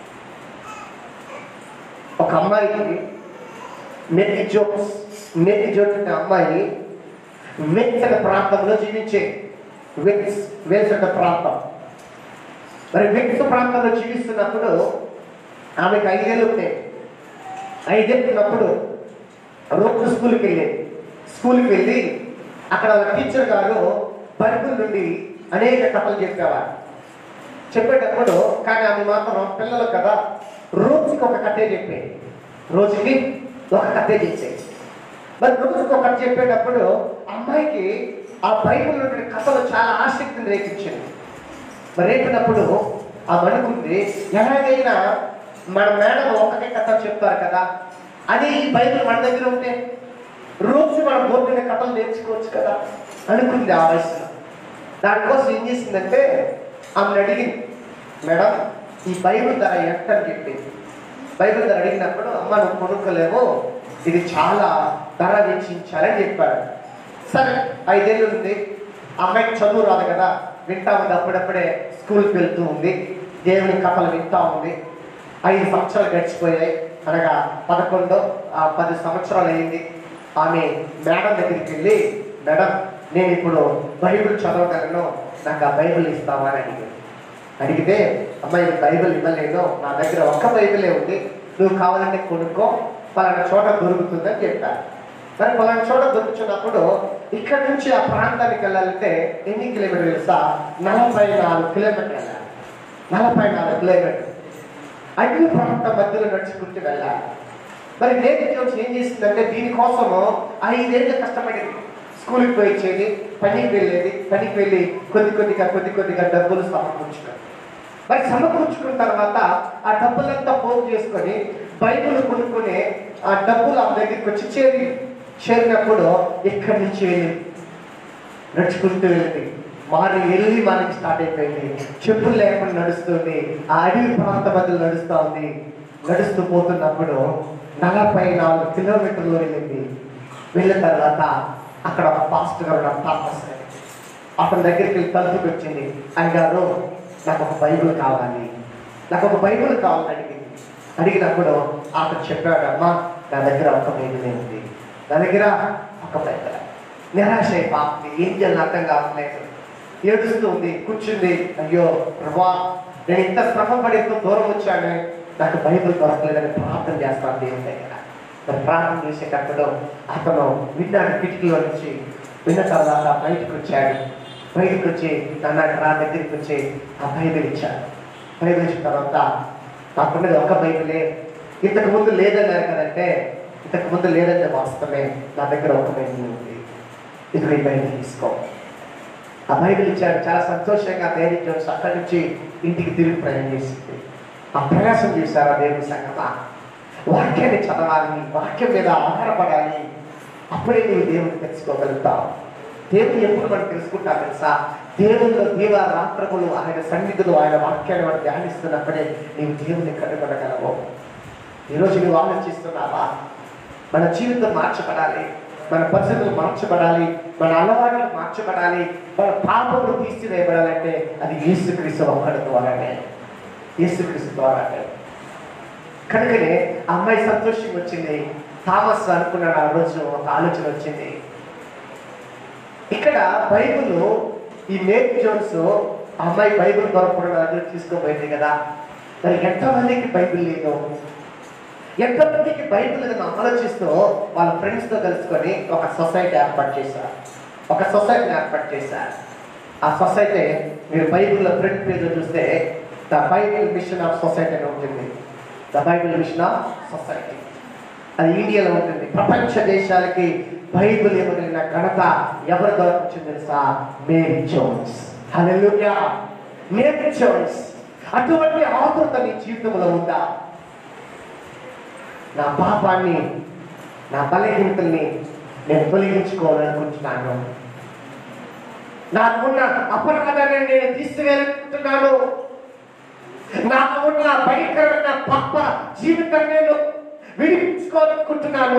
[SPEAKER 2] ఒక అమ్మాయికి మెట్టి జోక్స్ మెట్టి జోక్స్ అనే అమ్మాయి వెల్స్ అనే ప్రాంతంలో జీవించే వెల్స్ వెల్స్ అనే ప్రాంతం మరి వెల్స్ ప్రాంతంలో జీవిస్తున్నప్పుడు ఆమెకు ఐదేళ్ళు ఉంటాయి ఐదేళ్ళు ఉన్నప్పుడు రోజు స్కూల్కి వెళ్ళేది స్కూల్కి వెళ్ళి అక్కడ వాళ్ళ టీచర్ గారు బైబిల్ నుండి అనేక కథలు చెప్పేవారు చెప్పేటప్పుడు కానీ ఆమె మాత్రం పిల్లలు కదా రోజుకి ఒక కథే చెప్పేది రోజుకి ఒక కథే చెప్పేది మరి రోజుకి ఒక కథ చెప్పేటప్పుడు అమ్మాయికి ఆ బైబిల్ నుండి కథలు చాలా ఆసక్తిని రేపించింది మరి రేపినప్పుడు ఆమె అనుకుంది ఎలాగైనా మన మేడం ఒకటే కథ చెప్తారు కదా అది ఈ బైబిల్ మన దగ్గర ఉంటే రోజు మన బోర్డు మీద కథలు నేర్చుకోవచ్చు కదా అనుకుంది ఆ వయసులో దానికోసం ఏం చేసిందంటే ఆమెను అడిగింది మేడం ఈ బైబిల్ ధర ఎంత అని చెప్పింది బైబిల్ ధర అడిగినప్పుడు అమ్మ నువ్వు కొనుక్కోలేవు ఇది చాలా ధర వెచ్చించాలని చెప్పాడు సరే ఐదేళ్ళు ఉంది అమ్మాయికి చదువు రాదు కదా వింటా ఉంది అప్పుడప్పుడే స్కూల్కి వెళ్తూ ఉంది దేవుని కథలు వింటా ఉంది ఐదు సంవత్సరాలు గడిచిపోయాయి అనగా పదకొండు ఆ, పది సంవత్సరాలు అయింది ఆమె మేడం దగ్గరికి వెళ్ళి మేడం నేను ఇప్పుడు బైబిల్ చదవగలను నాకు ఆ బైబిల్ ఇస్తావా అని అడిగింది అడిగితే అమ్మాయి బైబిల్ ఇవ్వలేదు నా దగ్గర ఒక్క బైబిలే ఉంది నువ్వు కావాలంటే కొనుక్కో పలానా చోట దొరుకుతుందని చెప్పాను మరి పలానా చోట దొరుకుతున్నప్పుడు ఇక్కడ నుంచి ఆ ప్రాంతానికి వెళ్ళాలంటే ఎన్ని కిలోమీటర్లు తెలుసా నలభై నాలుగు కిలోమీటర్లు వెళ్ళాలి నలభై నాలుగు కిలోమీటర్లు అడవి ప్రాంతం మధ్యలో నడుచుకుంటూ వెళ్ళాలి మరి నేటి జోన్స్ ఏం చేసిందంటే దీనికోసము ఐదేళ్ళు కష్టపడింది స్కూల్కి పోయి ఇచ్చేది పనికి వెళ్ళేది పనికి వెళ్ళి కొద్ది కొద్దిగా కొద్ది కొద్దిగా డబ్బులు సమకూర్చుకోవాలి మరి సమకూర్చుకున్న తర్వాత ఆ డబ్బులంతా పోగు చేసుకొని బైబుల్ కొనుక్కుని ఆ డబ్బులు ఆ దగ్గరికి వచ్చి చేరి చేరినప్పుడు ఇక్కడి నుంచి వెళ్ళి నడుచుకుంటూ వెళ్ళింది మారి వెళ్ళి మనకి స్టార్ట్ అయిపోయింది చెప్పులు లేకుండా నడుస్తుంది ఆ అడవి ప్రాంత మధ్యలో నడుస్తూ ఉంది నడుస్తూ పోతున్నప్పుడు నలభై నాలుగు కిలోమీటర్లు వెళ్ళింది వెళ్ళిన తర్వాత అక్కడ ఒక పాస్టర్ గారు నాకు తాపస్ అతని దగ్గరికి వెళ్ళి తలుపుకి వచ్చింది ఆయన గారు నాకు ఒక బైబిల్ కావాలి నాకు ఒక బైబిల్ కావాలని అడిగింది అడిగినప్పుడు అతను చెప్పాడు అమ్మా నా దగ్గర ఒక బైబిల్ ఉంది నా దగ్గర ఒక బైబిల్ నిరాశ అయిపోతుంది ఏం చేయాలని అర్థం కావట్లేదు ఏడుస్తుంది కూర్చుంది అయ్యో ప్రభా నేను ఇంత శ్రమ పడి ఎంతో దూరం వచ్చాను నాకు బైబిల్ దొరకలేదని ప్రార్థన చేస్తాను దేవుని దగ్గర మరి ప్రార్థన చేసేటప్పుడు అతను విన్నాడు కిటికీలో నుంచి విన్న తర్వాత బయటకు వచ్చాడు బయటకు వచ్చి అన్నాడు రా దగ్గరికి వచ్చి ఆ బైబిల్ ఇచ్చాడు బైబిల్ ఇచ్చిన తర్వాత నాకున్నది ఒక బైబిలే ఇంతకు ముందు లేదన్నారు కదంటే ఇంతకు ముందు లేదంటే వాస్తవమే నా దగ్గర ఒక బైబిల్ ఉంది ఇది ఈ బైబిల్ తీసుకో ఆ బైబిల్ ఇచ్చాడు చాలా సంతోషంగా ధైర్యం చేసి అక్కడి నుంచి ఇంటికి తిరిగి ప్రయాణం చేసింది ఆ ప్రయాసం చేశారు ఆ దేవుని సంగమా వాక్యాన్ని చదవాలి వాక్యం మీద ఆధారపడాలి అప్పుడే నీవు దేవుని తెలుసుకోగలుగుతావు దేవుని ఎప్పుడు మనం తెలుసుకుంటాం తెలుసా దేవునిలో దీవ రాత్రములు ఆయన సన్నిధులు ఆయన వాక్యాన్ని మనం ధ్యానిస్తున్నప్పుడే నీవు దేవుని కనుగొనగలవు ఈరోజు నువ్వు ఆలోచిస్తున్నావా మన జీవితం మార్చబడాలి మన పరిస్థితులు మార్చబడాలి మన అలవాట్లు మార్చబడాలి మన పాపములు తీసివేయబడాలంటే అది యేసుక్రీస్తు ఒక్కడి ద్వారానే యేసుక్రీస్తు ద్వారానే కనుకనే ఆ అమ్మాయి సంతోషంగా వచ్చింది థామస్ అనుకున్నాడు ఆ రోజు ఒక ఆలోచన వచ్చింది ఇక్కడ బైబిల్ ఈ మేక్ జోన్స్ ఆ అమ్మాయి బైబిల్ దొరకకుండా దగ్గర తీసుకోపోయింది కదా మరి ఎంతమందికి బైబిల్ లేదు ఎంతమందికి బైబిల్ లేదని ఆలోచిస్తూ వాళ్ళ ఫ్రెండ్స్తో కలుసుకొని ఒక సొసైటీ ఏర్పాటు చేశారు ఒక సొసైటీని ఏర్పాటు చేశారు ఆ సొసైటీ మీరు బైబిల్లో ఫ్రంట్ పేజ్ చూస్తే the bible mission of society అని ఉంటుంది the bible mission of society అది ఇండియాలో ఉంటుంది ప్రపంచ దేశాలకి బైబిల్ ఇవ్వగలిగిన ఘనత ఎవరి ద్వారా వచ్చింది తెలుసా Mary Jones hallelujah Mary Jones అటువంటి ఆతృత నీ జీవితంలో ఉందా నా పాపాన్ని నా బలహీనతల్ని నేను తొలగించుకోవాలనుకుంటున్నాను నాకున్న అపరాధాన్ని నేను తీసివేయాలనుకుంటున్నాను నాకు ఉన్న భయంకరమైన పాప జీవితం నేను విడిపించుకోవాలనుకుంటున్నాను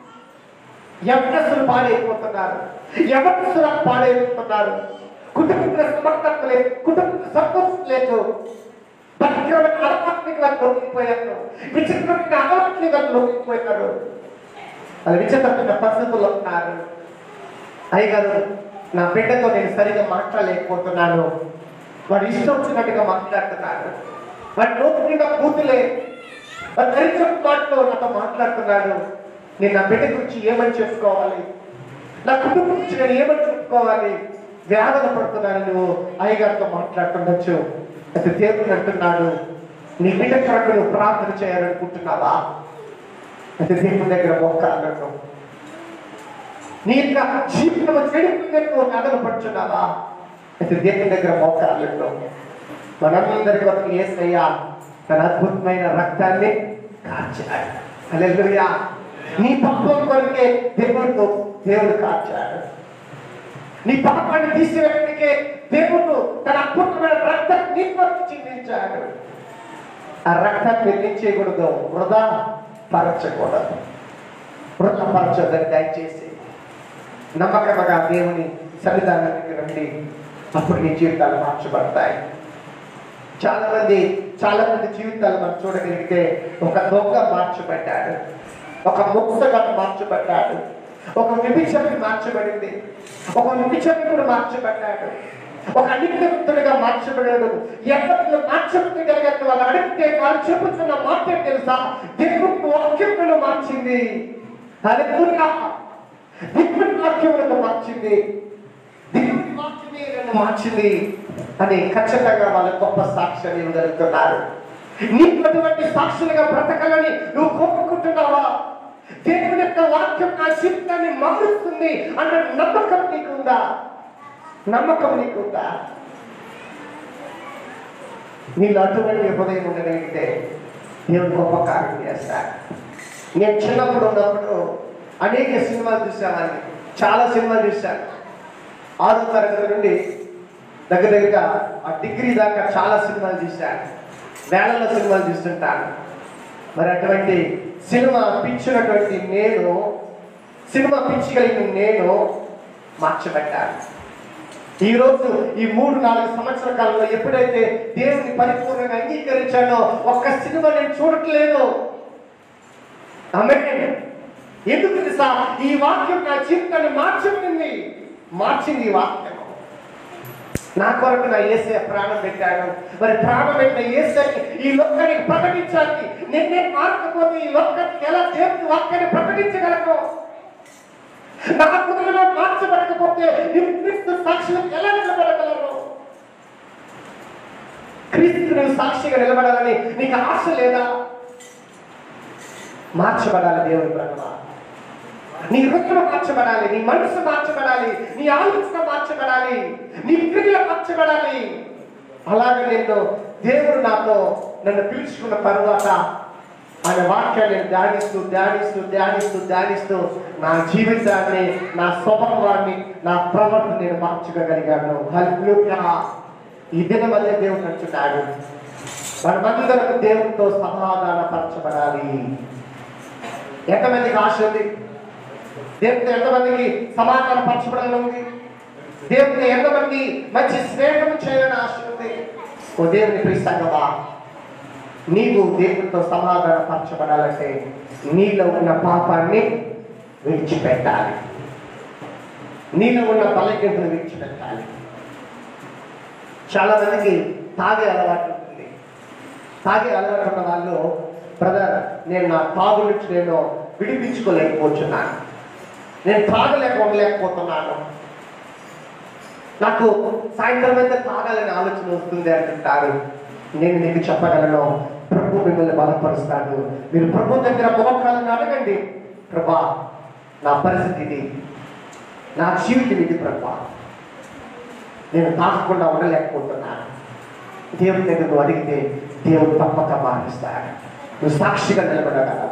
[SPEAKER 2] ఎవరసులు పాడైపోతున్నారు ఎవరసులు పాడైపోతున్నారు కుటుంబ సమర్థత లేదు కుటుంబ సంతోషం లేదు భయంకరమైన అలవాట్లకి వాళ్ళు లొంగిపోయారు విచిత్రమైన అలవాట్లకి వాళ్ళు లొంగిపోయారు వాళ్ళు విచిత్రమైన పరిస్థితుల్లో ఉన్నారు అయ్యగారు నా బిడ్డతో నేను సరిగా మాట్లాడలేకపోతున్నాను వాడు ఇష్టం వచ్చినట్టుగా మాట్లాడుతున్నాడు వాడి నోటి మీద పూతులే వాడు దరిద్ర మాటలో నాతో మాట్లాడుతున్నాడు నేను నా బిడ్డ గురించి ఏమని చెప్పుకోవాలి నా కుటుంబం గురించి నేను ఏమని చెప్పుకోవాలి వేదన పడుతున్నాను నువ్వు అయ్యగారితో మాట్లాడుతుండొచ్చు అయితే దేవుడు అంటున్నాడు నీ బిడ్డ కొరకు నువ్వు ప్రార్థన చేయాలనుకుంటున్నావా అయితే దేవుని దగ్గర మోకాలను నీ యొక్క జీవితం చెడిపోయిన నువ్వు వేదన పడుచున్నావా అయితే దేవుని దగ్గర మోకాలను మనందరి కొరకు ఏసయ్యా తన అద్భుతమైన రక్తాన్ని కార్చాడు హల్లెలూయా నీ పాపం కొరకే దేవుడు దేవుడు కార్చాడు నీ పాపాన్ని తీసివేయడానికే దేవుడు తన అద్భుతమైన రక్తాన్ని నీ కొరకు చిందించాడు ఆ రక్తాన్ని నిర్ణయించకూడదు వృధా పరచకూడదు వృధా పరచొద్దని దయచేసి నమ్మకముగా దేవుని సన్నిధానానికి రండి అప్పుడు నీ జీవితాలు మార్చబడతాయి చాలా మంది చాలా మంది జీవితాలు మనం చూడగలిగితే ఒక దొంగ మార్చబడ్డాడు ఒక ముక్తగా మార్చబడ్డాడు ఒక విభిచకుడు మార్చబడింది ఒక విభిచకుడు మార్చబడ్డాడు ఒక అనిత్యక్తుడిగా మార్చబడాడు ఎవరిలో మార్చబడగలిగిన వాళ్ళు అడిగితే వాళ్ళు చెబుతున్న మాట తెలుసా దేవుడు వాక్యమును మార్చింది హల్లెలూయా దేవుని వాక్యం నన్ను మార్చింది దేవుని వాక్యమే నన్ను మార్చింది అని ఖచ్చితంగా వాళ్ళ గొప్ప సాక్ష్యాన్ని ఇవ్వగలుగుతున్నారు నీకు అటువంటి సాక్షులుగా బ్రతకాలని నువ్వు కోరుకుంటున్నావా దేవుని యొక్క వాక్యం నా జీవితాన్ని మారుస్తుంది అన్న నమ్మకం నీకుందా నమ్మకం నీకుందా నీళ్ళు అటువంటి హృదయం ఉండగలిగితే దేవుడు గొప్ప కార్యం చేస్తాడు నేను చిన్నప్పుడు ఉన్నప్పుడు అనేక సినిమాలు చూసేవాడిని చాలా సినిమాలు చూశాను ఆరో తరగతి నుండి దగ్గర దగ్గరగా ఆ డిగ్రీ దాకా చాలా సినిమాలు చూశాను వేలలో సినిమాలు చూస్తుంటాను మరి అటువంటి సినిమా పిచ్చినటువంటి నేను సినిమా పిచ్చి కలిగిన నేను మార్చబడ్డాను ఈ రోజు ఈ మూడు నాలుగు సంవత్సరాల కాలంలో ఎప్పుడైతే దేవుని పరిపూర్ణంగా అంగీకరించానో ఒక్క సినిమా నేను చూడట్లేదు ఆమేన్. ఎందుకు తెలుసా ఈ వాక్యం నా జీవితాన్ని మార్చింది మార్చింది ఈ వాక్యం నా కొరకు నా ఏసే ప్రాణం పెట్టాడు మరి ప్రాణం పెట్టిన ఏసే ఈ లోకానికి ప్రకటించాలి నిన్నే మార్కపోతే ఈ లోకానికి ఎలా దేవుని వాక్యాన్ని ప్రకటించగలను నా హృదయంలో మార్చబడకపోతే నీవు క్రీస్తు సాక్షులకు ఎలా నిలబడగలరు క్రీస్తు నువ్వు సాక్షిగా నిలబడాలని నీకు ఆశ లేదా మార్చబడాలి దేవుని ప్రణవ నీ హృదయం మార్చబడాలి నీ మనసు మార్చబడాలి నీ ఆలోచన మార్చబడాలి నీ క్రియలు మార్చబడాలి అలాగే నేను దేవుడు నాతో నన్ను పిలుచుకున్న తరువాత ఆయన వాక్యాన్ని నేను ధ్యానిస్తూ ధ్యానిస్తూ ధ్యానిస్తూ ధ్యానిస్తూ నా జీవితాన్ని నా స్వభావాన్ని నా ప్రవర్తన నేను మార్చుకోగలిగాను హల్లెలూయా ఈ దినం వల్లే దేవుడు నచ్చున్నాడు మనమందరం దేవునితో సమాధానపరచబడాలి ఎంతమందికి ఆశ ఉంది దేవునితో ఎంతమందికి సమాధానం పరచబడాలని ఉంది దేవునితో ఎంతమంది మంచి స్నేహం చేయాలని ఆశ ఉంది ఓ దేవుని ప్రిస్తగవా నీవు దేవునితో సమాధాన పరచబడాలంటే నీలో ఉన్న పాపాన్ని విడిచిపెట్టాలి నీలో ఉన్న బలహీనతను విడిచిపెట్టాలి చాలా మందికి తాగే అలవాటు ఉంటుంది తాగే అలవాటు ఉన్న వాళ్ళు బ్రదర్ నేను నా తాగు నుంచి నేను విడిపించుకోలేకపోతున్నాను నేను తాగలేక ఉండలేకపోతున్నాను నాకు సాయంత్రం అయితే తాగాలని ఆలోచన వస్తుంది అంటుంటారు నేను నీకు చెప్పగలను ప్రభు మిమ్మల్ని బలపరుస్తాడు మీరు ప్రభు దగ్గర మోకాలను అడగండి ప్రభా నా పరిస్థితి ఇది నా జీవితం ఇది ప్రభా నేను తాగకుండా ఉండలేకపోతున్నాను దేవుని దగ్గర నువ్వు అడిగితే దేవుడు తప్పక మారుస్తాడు నువ్వు సాక్షిగా నిలబడగలవు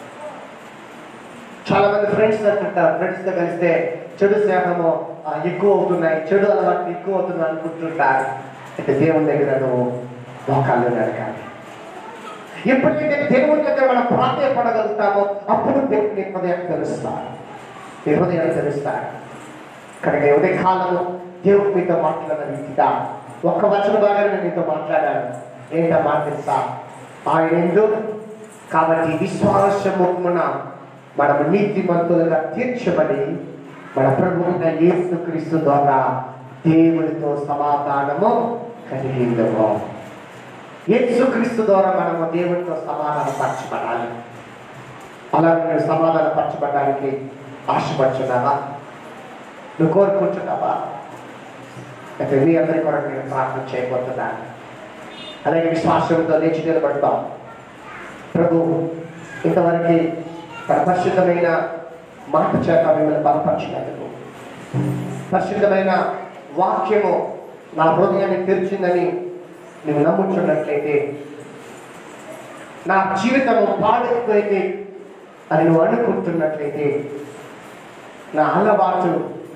[SPEAKER 2] చాలా మంది ఫ్రెండ్స్ అంటుంటారు ఫ్రెండ్స్ తో కలిస్తే చెడు స్నేహము ఆ, ఎక్కువ అవుతున్నాయి చెడు అలవాట్లు ఎక్కువ అవుతుంది అనుకుంటుంటారు అయితే దేవుని దగ్గర నువ్వు మోకాళ్ళు అడగాలి ఎప్పుడైతే దేవుని దగ్గర మనం ప్రాధాయపడగలుగుతామో అప్పుడు దేవుని హృదయం తెలుస్తాడు నీ హృదయం తెలుస్తాడు కనుక ఉదయ కాలంలో దేవుడు మీతో మాట్లాడిన రీతిగా ఒక్క వచన బాగా నేను మీతో మాట్లాడాను ఏంటో మాట తెలుసా ఆయన ఎందు కాబట్టి విశ్వాసమున మనము నీతిమంతులుగా తీర్చబడి మన ప్రభువున యేసు క్రీస్తు ద్వారా దేవునితో సమాధానము కలిగి ఉండము యేసు క్రీస్తు ద్వారా మనము దేవునితో సమాధాన పరచబడాలి అలాగే నువ్వు సమాధాన పరచబడడానికి ఆశపడుచున్నావా నువ్వు కోరుకుంటున్నావా అయితే మీ అందరి కొరకు నేను ప్రార్థన చేయబోతున్నాను అలాగే విశ్వాసంతో లేచి నిలబడతాం ప్రభు ఇంతవరకు తన పరిశుద్ధమైన మాట చేత మిమ్మల్ని బలపరిచినందుకు పరిశుద్ధమైన వాక్యము నా హృదయాన్ని తెరిచిందని నువ్వు నమ్ముచున్నట్లయితే నా జీవితము పాడైపోయింది అని నువ్వు అనుకుంటున్నట్లయితే నా అలవాటు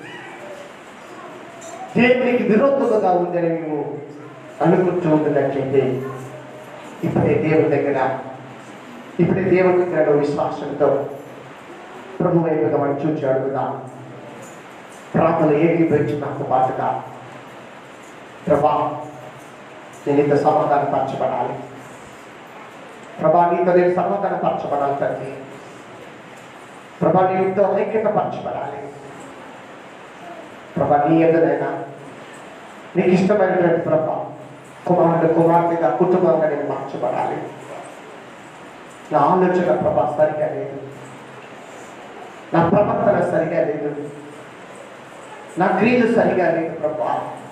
[SPEAKER 2] దేవునికి విరోధముగా ఉందని నువ్వు అనుకుంటూ ఉంటున్నట్లయితే ఇప్పుడే దేవుని దగ్గర ఇప్పుడే దేవుని దగ్గర నువ్వు విశ్వాసంతో ప్రభు వైపుగా మనం చూచి అడుగుదాం ప్రార్థన ఏకీభవించి నాకు పాటుగా ప్రభా నేను ఇంత సమాధానం పరచబడాలి ప్రభా నీతో నేను సమాధానం పరచబడాలి తండ్రి ప్రభా నీతో ఐక్యత పరచబడాలి ప్రభా నీ ఎదురైనా నీకు ఇష్టమైనటువంటి ప్రభా కుమారుడు కుమార్తెగా కుటుంబంగా నేను మార్చబడాలి నా ఆలోచన ప్రభా సరిగా లేదు నా ప్రవర్తన సరిగా లేదు నా క్రియలు సరిగా లేదు ప్రభా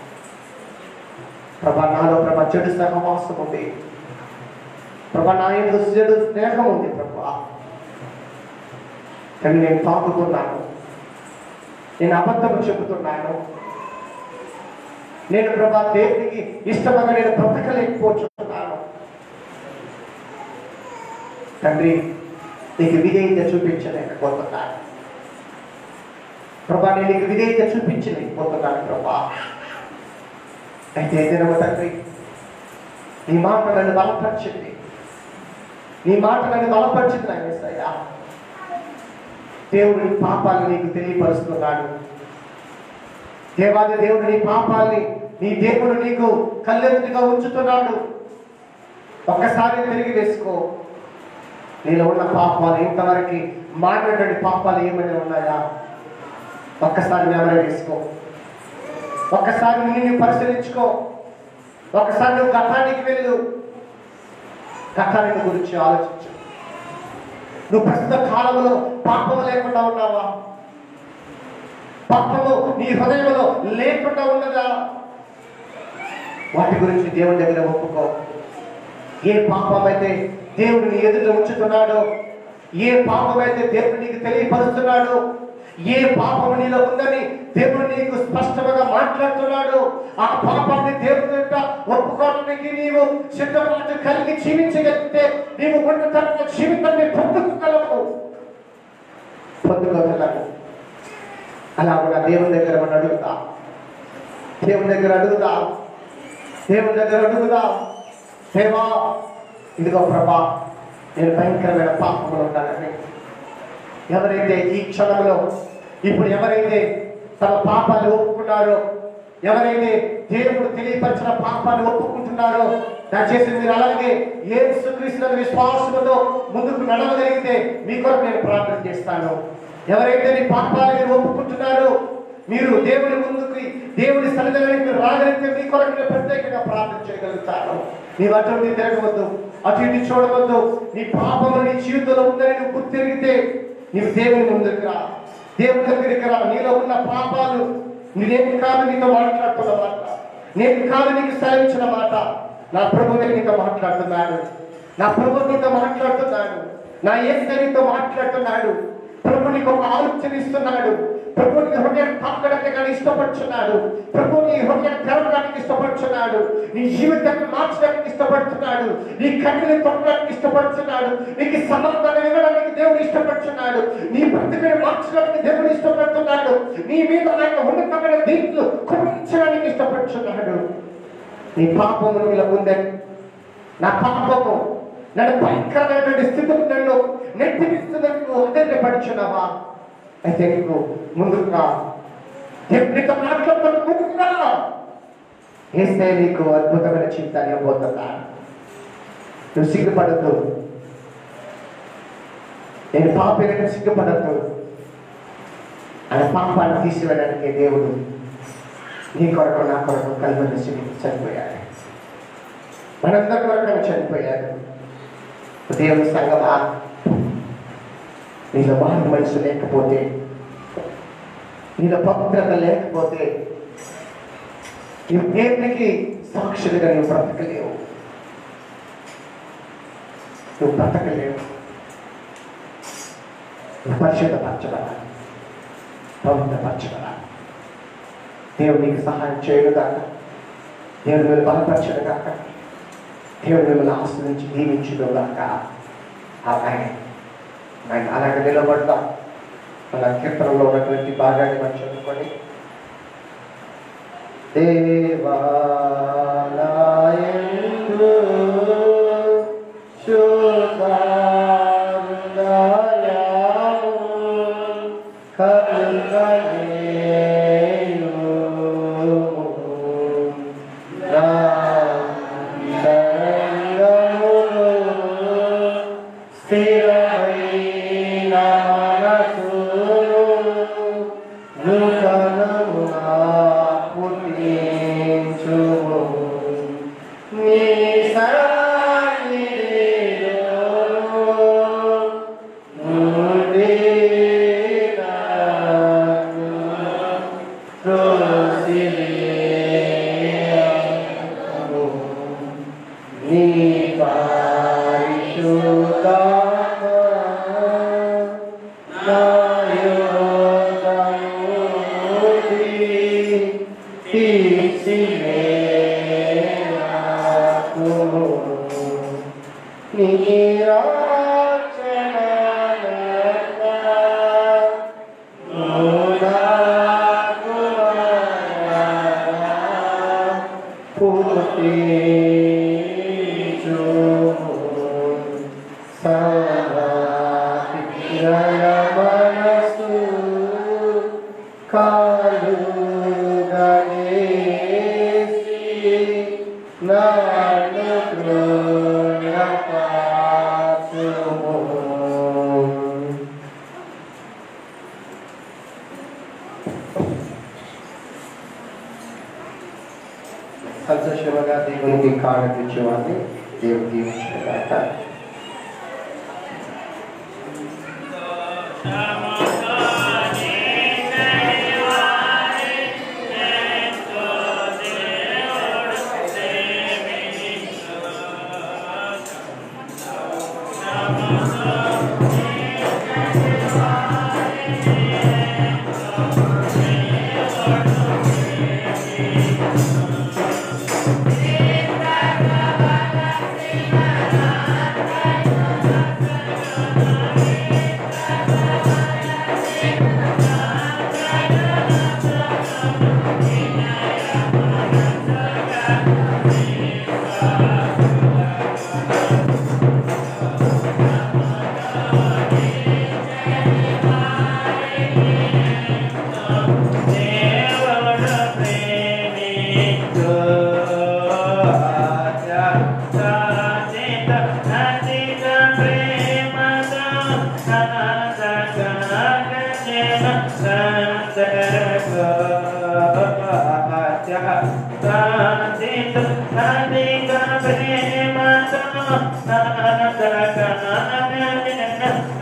[SPEAKER 2] ప్రభా నాలో ప్రభా చెడు సహవాసం ఉంది ప్రభా నా ఎందు చెడు స్నేహం ఉంది ప్రభా కానీ నేను తాగుతున్నాను నేను అబద్ధం చెబుతున్నాను నేను ప్రభా దేవునికి ఇష్టంగా నేను బ్రతకలేకపోతున్నాను తండ్రి నీకు విధేయత చూపించలేకపోతున్నాను ప్రభా నేను నీకు విధేయత చూపించలేకపోతున్నాను ప్రభా అయితే దినము తండ్రి నీ మాట నన్ను బలపరిచింది నీ మాట నన్ను బలపరిచింది నా యేసయ్యా దేవుడు నీ పాపాలను నీకు తెలియపరుస్తున్నాడు దేవాది దేవుడు నీ పాపాల్ని నీ దేవుడు నీకు కళ్ళెదుటిగా ఉంచుతున్నాడు ఒక్కసారి తిరిగి వేసుకో నీలో ఉన్న పాపాలు ఇంతవరకు మాట్లాడే పాపాలు ఏమైనా ఉన్నాయా ఒక్కసారి మెమరీ వేసుకో ఒక్కసారి నిన్ను పరిశీలించుకో ఒకసారి నువ్వు గతానికి వెళ్ళు గతానికి గురించి ఆలోచించు నువ్వు ప్రస్తుత కాలంలో పాపము లేకుండా ఉన్నావా పాపము నీ హృదయంలో లేకుండా ఉన్నదా వాటి గురించి దేవుని దగ్గర ఒప్పుకో ఏ పాపం అయితే దేవుడు నీ ఎదుట ఉంచుతున్నాడో ఏ పాపం అయితే దేవుడు నీకు తెలియపరుస్తున్నాడో ఏ పాపం నీలో ఉందని దేవుడు నీకు స్పష్టంగా మాట్లాడుతున్నాడు ఆ పాపాన్ని దేవుని యొక్క ఒప్పుకోవడానికి నీవు సిద్ధపాటు కలిగి జీవించగలిగితే నీవు ఉన్నతమైన జీవితాన్ని పొందుకోగలవు పొందుకోగలవు అలా కూడా దేవుని దగ్గర మనం అడుగుతా దేవుని దగ్గర అడుగుతా దేవుని దగ్గర అడుగుదా దేవా ఇదిగో ప్రభా నేను భయంకరమైన పాపములు ఉన్నానని ఎవరైతే ఈ క్షణంలో ఇప్పుడు ఎవరైతే తమ పాపాలు ఒప్పుకున్నారో ఎవరైతే దేవుడు తెలియపరిచిన పాపాన్ని ఒప్పుకుంటున్నారో దయచేసి మీరు అలాగే ఏ సుక్రీస్తున్న విశ్వాసంతో ముందుకు నడవగలిగితే మీ కొరకు నేను ప్రార్థన చేస్తాను ఎవరైతే నీ పాపాలు మీరు ఒప్పుకుంటున్నారో మీరు దేవుని ముందుకు దేవుని సన్నిధానానికి మీరు రాగలిగితే మీ కొరకు నేను ప్రత్యేకంగా ప్రార్థన చేయగలుగుతాను నీ అటు నీ తిరగవద్దు అటు ఇటు చూడవద్దు నీ పాపము నీ జీవితంలో ఉందని నువ్వు గుర్తిరిగితే నీవు దేవుని ముందుకు రా దేవుని దగ్గరికి రా నీలో ఉన్న పాపాలు నేను కాదు నీతో మాట్లాడుతున్న మాట నేను కాదు నీకు సెలవించిన మాట నా ప్రభువే నీతో మాట్లాడుతున్నాడు నా ప్రభు నీతో మాట్లాడుతున్నాడు నా ఏసే నీతో మాట్లాడుతున్నాడు ప్రభు నీకు ఒక ఆలోచన ఇస్తున్నాడు ప్రభు నీ హృదయాన్ని తాకడానికి కానీ ఇష్టపడుతున్నాడు ప్రభు నీ హృదయాన్ని తెరవడానికి ఇష్టపడుతున్నాడు నీ జీవితాన్ని మార్చడానికి ఇష్టపడుతున్నాడు నీ కన్నుని తొక్కడానికి ఇష్టపడుతున్నాడు నీకు సమాధానం ఇవ్వడానికి దేవుడు ఇష్టపడుతున్నాడు నీ బ్రతుకుని మార్చడానికి దేవుడు ఇష్టపడుతున్నాడు నీ మీద ఆయన ఉన్నతమైన దీంట్లో కురించడానికి ఇష్టపడుతున్నాడు నీ పాపము నీలో ఉందని నా పాపము నన్ను భయంకరమైనటువంటి స్థితికి నన్ను నెట్టిపిస్తుందని నువ్వు హృదయపడుచున్నావా అయితే నీకు ముందుగా దేవునితో మాట్లాడుతున్న ముందుగా వేస్తే నీకు అద్భుతమైన జీవితాన్ని ఇవ్వబోతున్నా నువ్వు సిగ్గుపడద్దు నేను పాపేనని సిగ్గుపడద్దు ఆయన పాపాన్ని తీసివేయడానికి దేవుడు నీ కొరకు నా కొరకు కల్వరి చనిపోయాడు మనందరి కొరకు ఆయన చనిపోయాడు దేవుని సంగమా నీలో మారు మనసు లేకపోతే నీలో పవిత్రత లేకపోతే నీ దేవునికి సాక్షులుగా నువ్వు బ్రతకలేవు నువ్వు బ్రతకలేవు నువ్వు పరిశుద్ధపరచబడాలి పవిత్రపరచబడాలి దేవుడు నీకు సహాయం చేయడు కాక దేవుడు మీరు బలపరచడు కాక దేవుడు మిమ్మల్ని ఆశ్రయించి దీవించడు కాక అలాగే ఆయన అలాగే నిలబడతాం మన కీర్తనలో ఉన్నటువంటి భాగాన్ని మనం చదువుకొని దేవాలయందు శుభాలయము కలుగలేను స్థిరమైన మనసును నూతనముగా పుట్టించుము. నీ సన్నిధిలో నుండి సంతోషముగా దేవునికి కాడకిచ్చేవాడిని దేవుడు దీవించాక
[SPEAKER 3] ప్రేమ